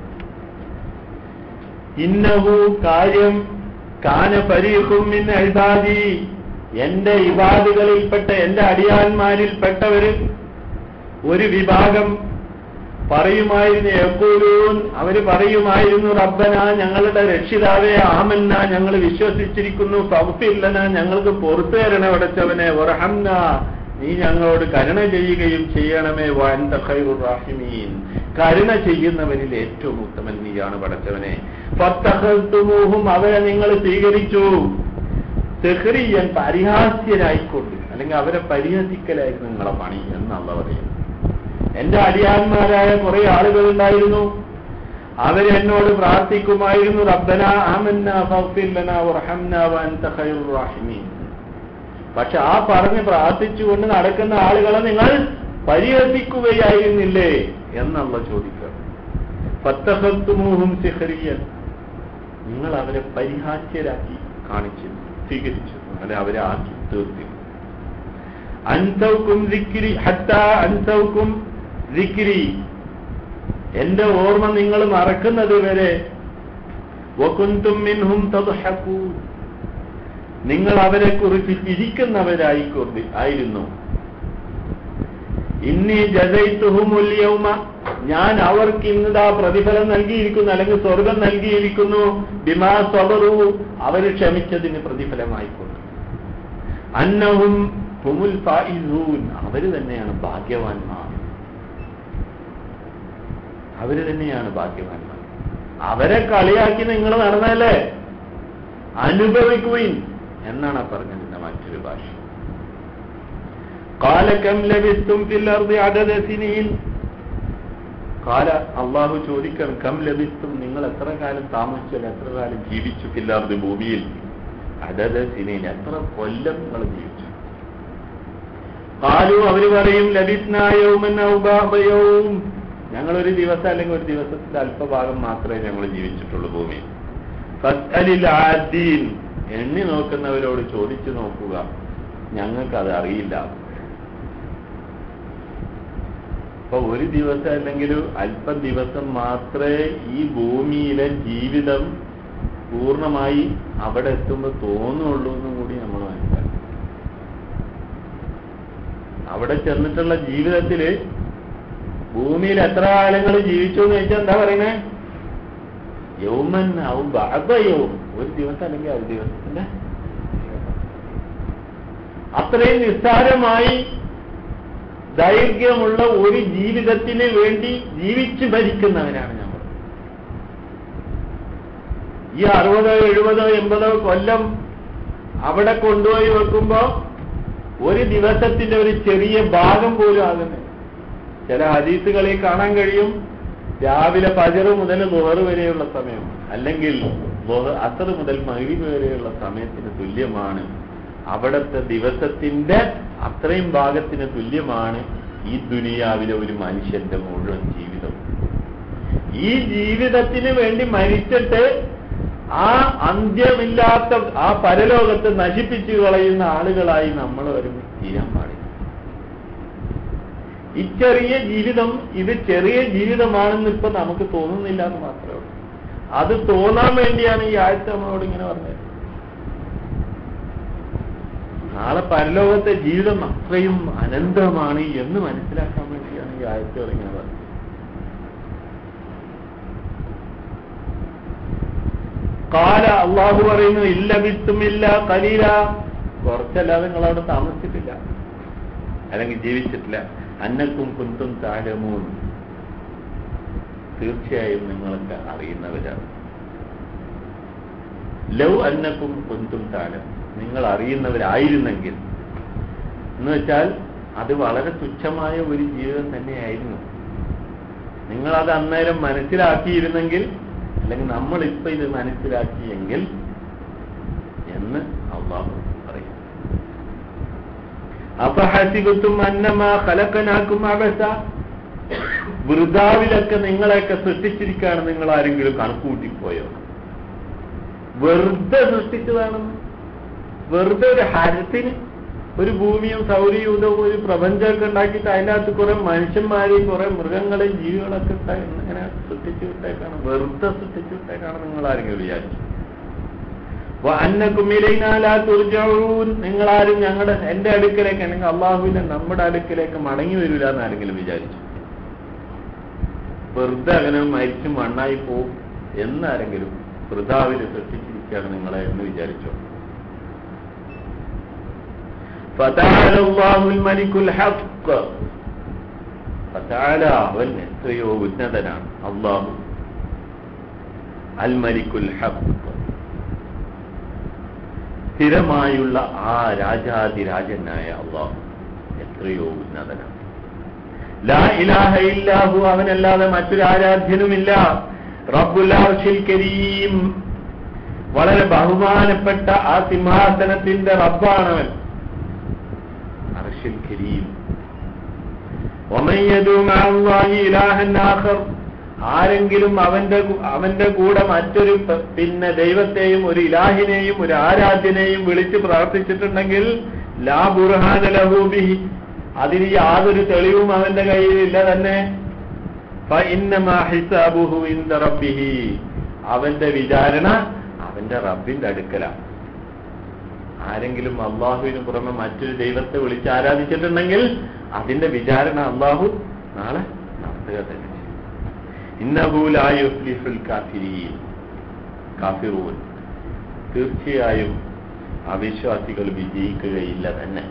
ഇന്നഹു കാര്യം കാന പരീക്കും മിൻ അഴിബാദി എന്റെ ഇബാദുകളിൽപ്പെട്ട എന്റെ അടിയാന്മാരിൽപ്പെട്ടവര് ഒരു വിഭാഗം പറയുമായിരുന്നു യക്കൂലൂൻ അവര് പറയുമായിരുന്നു റബ്ബന ഞങ്ങളുടെ രക്ഷിതാവെ ആമന്ന ഞങ്ങൾ വിശ്വസിച്ചിരിക്കുന്നു ഫൗഫില്ലന ഞങ്ങൾക്ക് പുറത്തു തരണ അടച്ചവനെ ഒറഹംന നീ ഞങ്ങളോട് കരുണ ചെയ്യുകയും ചെയ്യണമേ വാൻത റാഹിമീൻ കരുണ ചെയ്യുന്നവരിൽ ഏറ്റവും ഉത്തമൻ നീയാണ് പടച്ചവനെ ഫത്തഹത്തുമൂഹും അവരെ നിങ്ങൾ സ്വീകരിച്ചു സെഹ്റിയൻ പരിഹാസ്യരായിക്കൊണ്ട് അല്ലെങ്കിൽ അവരെ പരിഹസിക്കലായിരുന്നു നിങ്ങളെ പണി എന്നല്ല പറയുന്നത് എന്റെ അടിയാന്മാരായ കുറെ ആളുകൾ ഉണ്ടായിരുന്നു അവരെന്നോട് പ്രാർത്ഥിക്കുമായിരുന്നു റബ്ബന ആമന്ന ഫൗഫില്ലന വർഹംന വഅൻത ഖൈറുർ റാഹിമീൻ പക്ഷെ ആ പറഞ്ഞ് പ്രാർത്ഥിച്ചുകൊണ്ട് നടക്കുന്ന ആളുകളെ നിങ്ങൾ പരിഹസിക്കുകയായിരുന്നില്ലേ എന്നുള്ള ചോദിക്കുക ഫത്തഹത്തുമൂഹും സിഹറിയൻ നിങ്ങൾ അവരെ പരിഹാസ്യരാക്കി കാണിച്ചു സ്വീകരിച്ചു അങ്ങനെ അവരെ ആക്കി തീർത്തിരുന്നു അൻസൗക്കും ദിക്രി ഹത്ത അൻസൗക്കും ദിക്രി എന്റെ ഓർമ്മ നിങ്ങൾ മറക്കുന്നത് വരെ വകുന്തും മിൻഹും തദ്ഹഖൂൻ നിങ്ങൾ അവരെ കുറിച്ച് ചിരിക്കുന്നവരായിക്കൊണ്ട് ആയിരുന്നു ഇന്നി ജസൈത്തുഹുമുൽ യൗമ ഞാൻ അവർക്ക് ഇന്നതാ പ്രതിഫലം നൽകിയിരിക്കുന്നു അല്ലെങ്കിൽ സ്വർഗം നൽകിയിരിക്കുന്നു ബിമാ സബറു അവർ ക്ഷമിച്ചതിന് പ്രതിഫലമായിക്കൊണ്ട് അന്നഹും ഹുമുൽ ഫായിസൂൻ അവര് തന്നെയാണ് ഭാഗ്യവാന്മാർ അവര് തന്നെയാണ് ഭാഗ്യവാന്മാർ അവരെ കളിയാക്കി നിങ്ങൾ നടന്നല്ലേ അനുഭവിക്കുവിൻ എന്നാണ് പറഞ്ഞതിന്റെ മറ്റൊരു ഭാഷ കാലക്കം ലഭിത്തും പില്ലർതി അടത സിനീൻ കാല അള്ളാഹു ചോദിക്കണം കം ലഭിത്തും നിങ്ങൾ എത്ര കാലം താമസിച്ചാൽ എത്ര കാലം ജീവിച്ചു പില്ലാർതി ഭൂമിയിൽ അടത സിനീൻ എത്ര കൊല്ലം നിങ്ങൾ ജീവിച്ചു കാലു അവര് പറയും ലഭിത്നായവും ഞങ്ങളൊരു ദിവസം അല്ലെങ്കിൽ ഒരു ദിവസത്തിന്റെ അല്പഭാഗം മാത്രമേ ഞങ്ങൾ ജീവിച്ചിട്ടുള്ളൂ ഭൂമിയിൽ ഫസ്അലിൽ ആദീൻ എണ്ണി നോക്കുന്നവരോട് ചോദിച്ചു നോക്കുക ഞങ്ങൾക്കത് അറിയില്ല അപ്പൊ ഒരു ദിവസം അല്ലെങ്കിൽ അല്പം ദിവസം മാത്രമേ ഈ ഭൂമിയിലെ ജീവിതം പൂർണ്ണമായി അവിടെ എത്തുമ്പോൾ തോന്നുള്ളൂ എന്നും കൂടി നമ്മൾ മനസ്സിലാക്കി അവിടെ ചെന്നിട്ടുള്ള ജീവിതത്തില് ഭൂമിയിൽ എത്ര കാലങ്ങൾ ജീവിച്ചു എന്ന് ചോദിച്ചാൽ എന്താ പറയുന്നേ യൗമൻ ഔ ബാധയവും ഒരു ദിവസം അല്ലെങ്കിൽ ഒരു ദിവസത്തിന്റെ അത്രയും നിസ്സാരമായി ദൈർഘ്യമുള്ള ഒരു ജീവിതത്തിന് വേണ്ടി ജീവിച്ചു ഭരിക്കുന്നവരാണ് നമ്മൾ ഈ അറുപതോ എഴുപതോ എൺപതോ കൊല്ലം അവിടെ കൊണ്ടുപോയി വെക്കുമ്പോ ഒരു ദിവസത്തിന്റെ ഒരു ചെറിയ ഭാഗം പോലും ആകുന്നത് ചില ഹദീസുകളിൽ കാണാൻ കഴിയും രാവിലെ പജറ് മുതൽ ബുഹറ് വരെയുള്ള സമയം അല്ലെങ്കിൽ അസർ മുതൽ മഹിബ് വരെയുള്ള സമയത്തിന് തുല്യമാണ് അവിടുത്തെ ദിവസത്തിന്റെ അത്രയും ഭാഗത്തിന് തുല്യമാണ് ഈ ദുനിയാവിലെ ഒരു മനുഷ്യന്റെ മുഴുവൻ ജീവിതം ഈ ജീവിതത്തിന് വേണ്ടി മരിച്ചിട്ട് ആ അന്ത്യമില്ലാത്ത ആ പരലോകത്ത് നശിപ്പിച്ചു കളയുന്ന ആളുകളായി നമ്മൾ വരും തീരാൻ പാടില്ല ഈ ചെറിയ ജീവിതം ഇത് ചെറിയ ജീവിതമാണെന്ന് ഇപ്പൊ നമുക്ക് തോന്നുന്നില്ല എന്ന് മാത്രമേ ഉള്ളൂ അത് തോന്നാൻ വേണ്ടിയാണ് ഈ ആഴ്ച നമ്മളോട് ഇങ്ങനെ പറഞ്ഞത് നാളെ പരലോകത്തെ ജീവിതം അത്രയും അനന്തമാണ് എന്ന് മനസ്സിലാക്കാൻ വേണ്ടിയാണ് ഈ ആഴ്ചയോട് ഇങ്ങനെ പറഞ്ഞത് കാല അള്ളാഹു പറയുന്നു ഇല്ല വിത്തുമില്ല കലീല കുറച്ചല്ലാതെ നിങ്ങൾ അവിടെ താമസിച്ചിട്ടില്ല അല്ലെങ്കിൽ ജീവിച്ചിട്ടില്ല അന്നക്കും കുന്തും താഴമൂൻ തീർച്ചയായും നിങ്ങൾക്ക് അറിയുന്നവരാണ് ലവ് അന്നക്കും കുന്തും താഴം നിങ്ങൾ അറിയുന്നവരായിരുന്നെങ്കിൽ എന്ന് വെച്ചാൽ അത് വളരെ തുച്ഛമായ ഒരു ജീവിതം തന്നെയായിരുന്നു നിങ്ങളത് അന്നേരം മനസ്സിലാക്കിയിരുന്നെങ്കിൽ അല്ലെങ്കിൽ നമ്മളിപ്പോ ഇത് മനസ്സിലാക്കിയെങ്കിൽ എന്ന് അള്ളാഹു പറയും അപ്പൊ ഹസിബത്തും അന്നമാ കലക്കനാക്കും അവസ്ഥ വൃതാവിലൊക്കെ നിങ്ങളെയൊക്കെ സൃഷ്ടിച്ചിരിക്കുകയാണ് നിങ്ങൾ ആരെങ്കിലും കണക്കുകൂട്ടിപ്പോയോ വെറുതെ സൃഷ്ടിച്ചതാണെന്ന് വെറുതെ ഒരു ഹരത്തിന് ഒരു ഭൂമിയും സൗരയൂഥവും ഒരു പ്രപഞ്ചമൊക്കെ ഉണ്ടാക്കിയിട്ട് അതിൻ്റെ അകത്ത് കുറെ മനുഷ്യന്മാരെയും കുറെ മൃഗങ്ങളെയും ജീവികളൊക്കെ ഉണ്ടായി ഇങ്ങനെ സൃഷ്ടിച്ചു വിട്ടേക്കാണ് വെറുതെ സൃഷ്ടിച്ചു വിട്ടേക്കാണ് നിങ്ങൾ ആരെങ്കിലും വിചാരിച്ചു അന്നക്കുമിലൈനാലാ തുർജൂൻ നിങ്ങളാരും ഞങ്ങളുടെ എന്റെ അടുക്കലേക്ക് അല്ലെങ്കിൽ അള്ളാഹുവിന്റെ നമ്മുടെ അടുക്കലേക്ക് മടങ്ങി വരില്ല എന്ന് ആരെങ്കിലും വിചാരിച്ചു വെറുതെ അങ്ങനെ മരിച്ചും മണ്ണായി പോവും എന്നാരെങ്കിലും വൃതാവിൽ സൃഷ്ടിച്ചിരിക്കുകയാണ് നിങ്ങളെ എന്ന് വിചാരിച്ചോ فتعالى الله الملك الحق فتعالى അവൻ എത്രയോ ഉന്നതനാണ് അള്ളാഹു അൽ മലിക്കുൽ ഹഖ് സ്ഥിരമായുള്ള ആ രാജാതിരാജനായ അള്ളാഹു എത്രയോ ഉന്നതനാണ് ലാ ഇലാഹ ഇല്ലാഹു അവനല്ലാതെ മറ്റൊരു ആരാധ്യനുമില്ല റബ്ബുൽ അർശിൽ കരീം വളരെ ബഹുമാനപ്പെട്ട ആ സിംഹാസനത്തിന്റെ റബ്ബാണവൻ അർഷിൽ കരീം ആരെങ്കിലും അവന്റെ അവന്റെ കൂടെ മറ്റൊരു പിന്നെ ദൈവത്തെയും ഒരു ഇലാഹിനെയും ഒരു ആരാധ്യനെയും വിളിച്ച് പ്രാർത്ഥിച്ചിട്ടുണ്ടെങ്കിൽ ലാ ബുർഹാന ലഹൂബിഹി അതിന് യാതൊരു തെളിവും അവന്റെ കയ്യിലില്ല തന്നെ റബ്ബിഹി അവന്റെ വിചാരണ അവന്റെ റബ്ബിന്റെ അടുക്കലാണ് ആരെങ്കിലും അള്ളാഹുവിന് പുറമെ മറ്റൊരു ദൈവത്തെ വിളിച്ച് ആരാധിച്ചിട്ടുണ്ടെങ്കിൽ അതിന്റെ വിചാരണ അള്ളാഹു നാളെ നടത്തുക തന്നെ ഇന്നഹൂലായുഫ്ലിഫുൽ കാഫിരീൻ കാഫിറൂൻ തീർച്ചയായും അവിശ്വാസികൾ വിജയിക്കുകയില്ല തന്നെ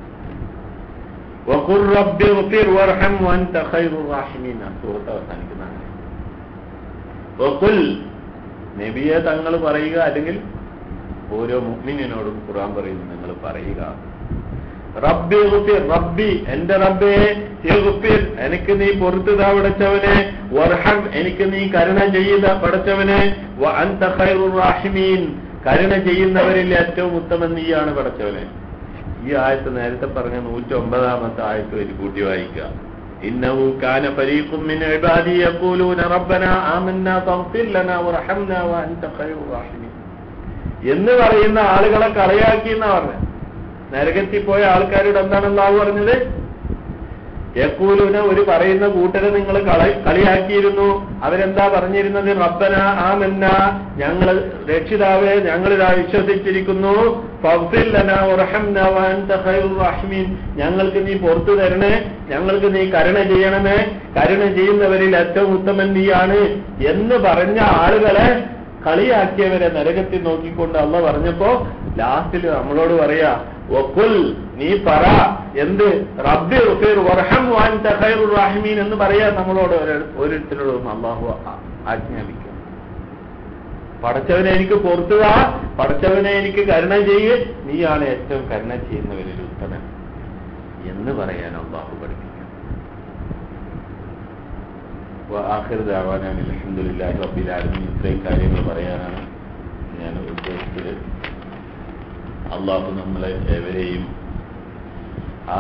وقل رب اغفر وارحم وانت خير الراحمين സൂറത്ത് അവസാനിക്കുന്നതാണ് വഖുൽ നബിയെ തങ്ങൾ പറയുക അല്ലെങ്കിൽ ഓരോ മുഗ്മിനോടും ഖുർആൻ പറയുന്നു നിങ്ങൾ പറയുക റബ്ബി റബ്ബി എന്റെ റബ്ബേ എനിക്ക് നീ പൊറുത്തുതാ പടച്ചവനെ വർഹം എനിക്ക് നീ കരുണ ചെയ്യുക പടച്ചവനെ റാഹിമീൻ കരുണ ചെയ്യുന്നവരിൽ ഏറ്റവും ഉത്തമൻ നീയാണ് പടച്ചവനെ ഈ ആയത്ത് നേരത്തെ പറഞ്ഞ നൂറ്റി ഒമ്പതാമത്തെ ആയത്ത് ഒരു കൂട്ടി വായിക്കുക ഇന്നഹു കാന ഫരീഖും മിൻ ഇബാദി യഖൂലൂന റബ്ബന ആമന്നാ ഫഗ്ഫിർ ലനാ വർഹംനാ വഅൻത ഖൈറുർ റാഹിമീൻ എന്ന് പറയുന്ന ആളുകളെ കളിയാക്കി എന്നാ പറഞ്ഞത് നരകത്തിൽ പോയ ആൾക്കാരോട് എന്താണ് അള്ളാഹു പറഞ്ഞത് യക്കൂലുന ഒരു പറയുന്ന കൂട്ടരെ നിങ്ങൾ കളിയാക്കിയിരുന്നു അവരെന്താ പറഞ്ഞിരുന്നത് റബ്ബന ആ മെന്ന ഞങ്ങൾ രക്ഷിതാവെ ഞങ്ങളിതാ വിശ്വസിച്ചിരിക്കുന്നു ഞങ്ങൾക്ക് നീ പുറത്തു തരണേ ഞങ്ങൾക്ക് നീ കരുണ ചെയ്യണമേ കരുണ ചെയ്യുന്നവരിൽ ഏറ്റവും ഉത്തമൻ നീയാണ് എന്ന് പറഞ്ഞ ആളുകളെ കളിയാക്കിയവരെ നരകത്തിൽ നോക്കിക്കൊണ്ട് അള്ള പറഞ്ഞപ്പോ ലാസ്റ്റിൽ നമ്മളോട് പറയാ ഒക്കുൽ നീ പറ എന്ത് റബ്ബി വർഹം വാൻ തഖൈറുർ റാഹിമീൻ എന്ന് പറയാ നമ്മളോട് ഓരോരുത്തരോടും അള്ളാഹു ആജ്ഞാപിക്കും പടച്ചവനെ എനിക്ക് പുറത്തുക പടച്ചവനെ എനിക്ക് കരുണ ചെയ്യ് നീയാണ് ഏറ്റവും കരുണ ചെയ്യുന്നവരിൽ ഉത്തമൻ എന്ന് പറയാൻ അള്ളാഹു പഠിപ്പിക്കും ആഹൃദാവാനാണ് അലഹമുല്ലാഹി റബ്ബിലാലും ഇത്രയും കാര്യങ്ങൾ പറയാനാണ് ഞാൻ ഉദ്ദേശിച്ചത് അള്ളാഹു നമ്മളെ ഏവരെയും ആ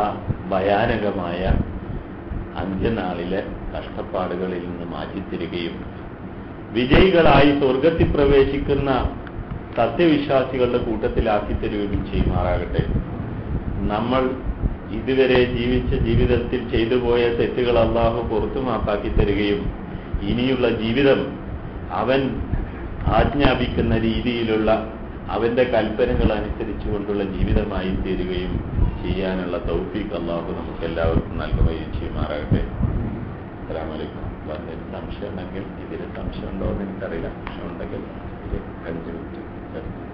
ഭയാനകമായ അന്ത്യനാളിലെ കഷ്ടപ്പാടുകളിൽ നിന്ന് മാറ്റിത്തരികയും വിജയികളായി സ്വർഗത്തിൽ പ്രവേശിക്കുന്ന സത്യവിശ്വാസികളുടെ കൂട്ടത്തിലാക്കി തരുകയും ചെയ്യുമാറാകട്ടെ നമ്മൾ ഇതുവരെ ജീവിച്ച ജീവിതത്തിൽ ചെയ്തു പോയ തെറ്റുകൾ അള്ളാഹു പുറത്തു മാപ്പാക്കി തരികയും ഇനിയുള്ള ജീവിതം അവൻ ആജ്ഞാപിക്കുന്ന രീതിയിലുള്ള അവന്റെ കൽപ്പനകൾ അനുസരിച്ചുകൊണ്ടുള്ള ജീവിതമായി തീരുകയും ചെയ്യാനുള്ള തൗഫീഖ് അള്ളാഹു നമുക്ക് എല്ലാവർക്കും നൽകുകയും ചെയ്യുമാറാകട്ടെ അസ്സലാമലൈക്കും എന്തെങ്കിലും സംശയം ഉണ്ടെങ്കിൽ ഇതിൽ സംശയം ഉണ്ടോ എന്ന് എനിക്കറിയില്ല സംശയം ഉണ്ടെങ്കിൽ ഒരു അഞ്ച് മിനിറ്റ്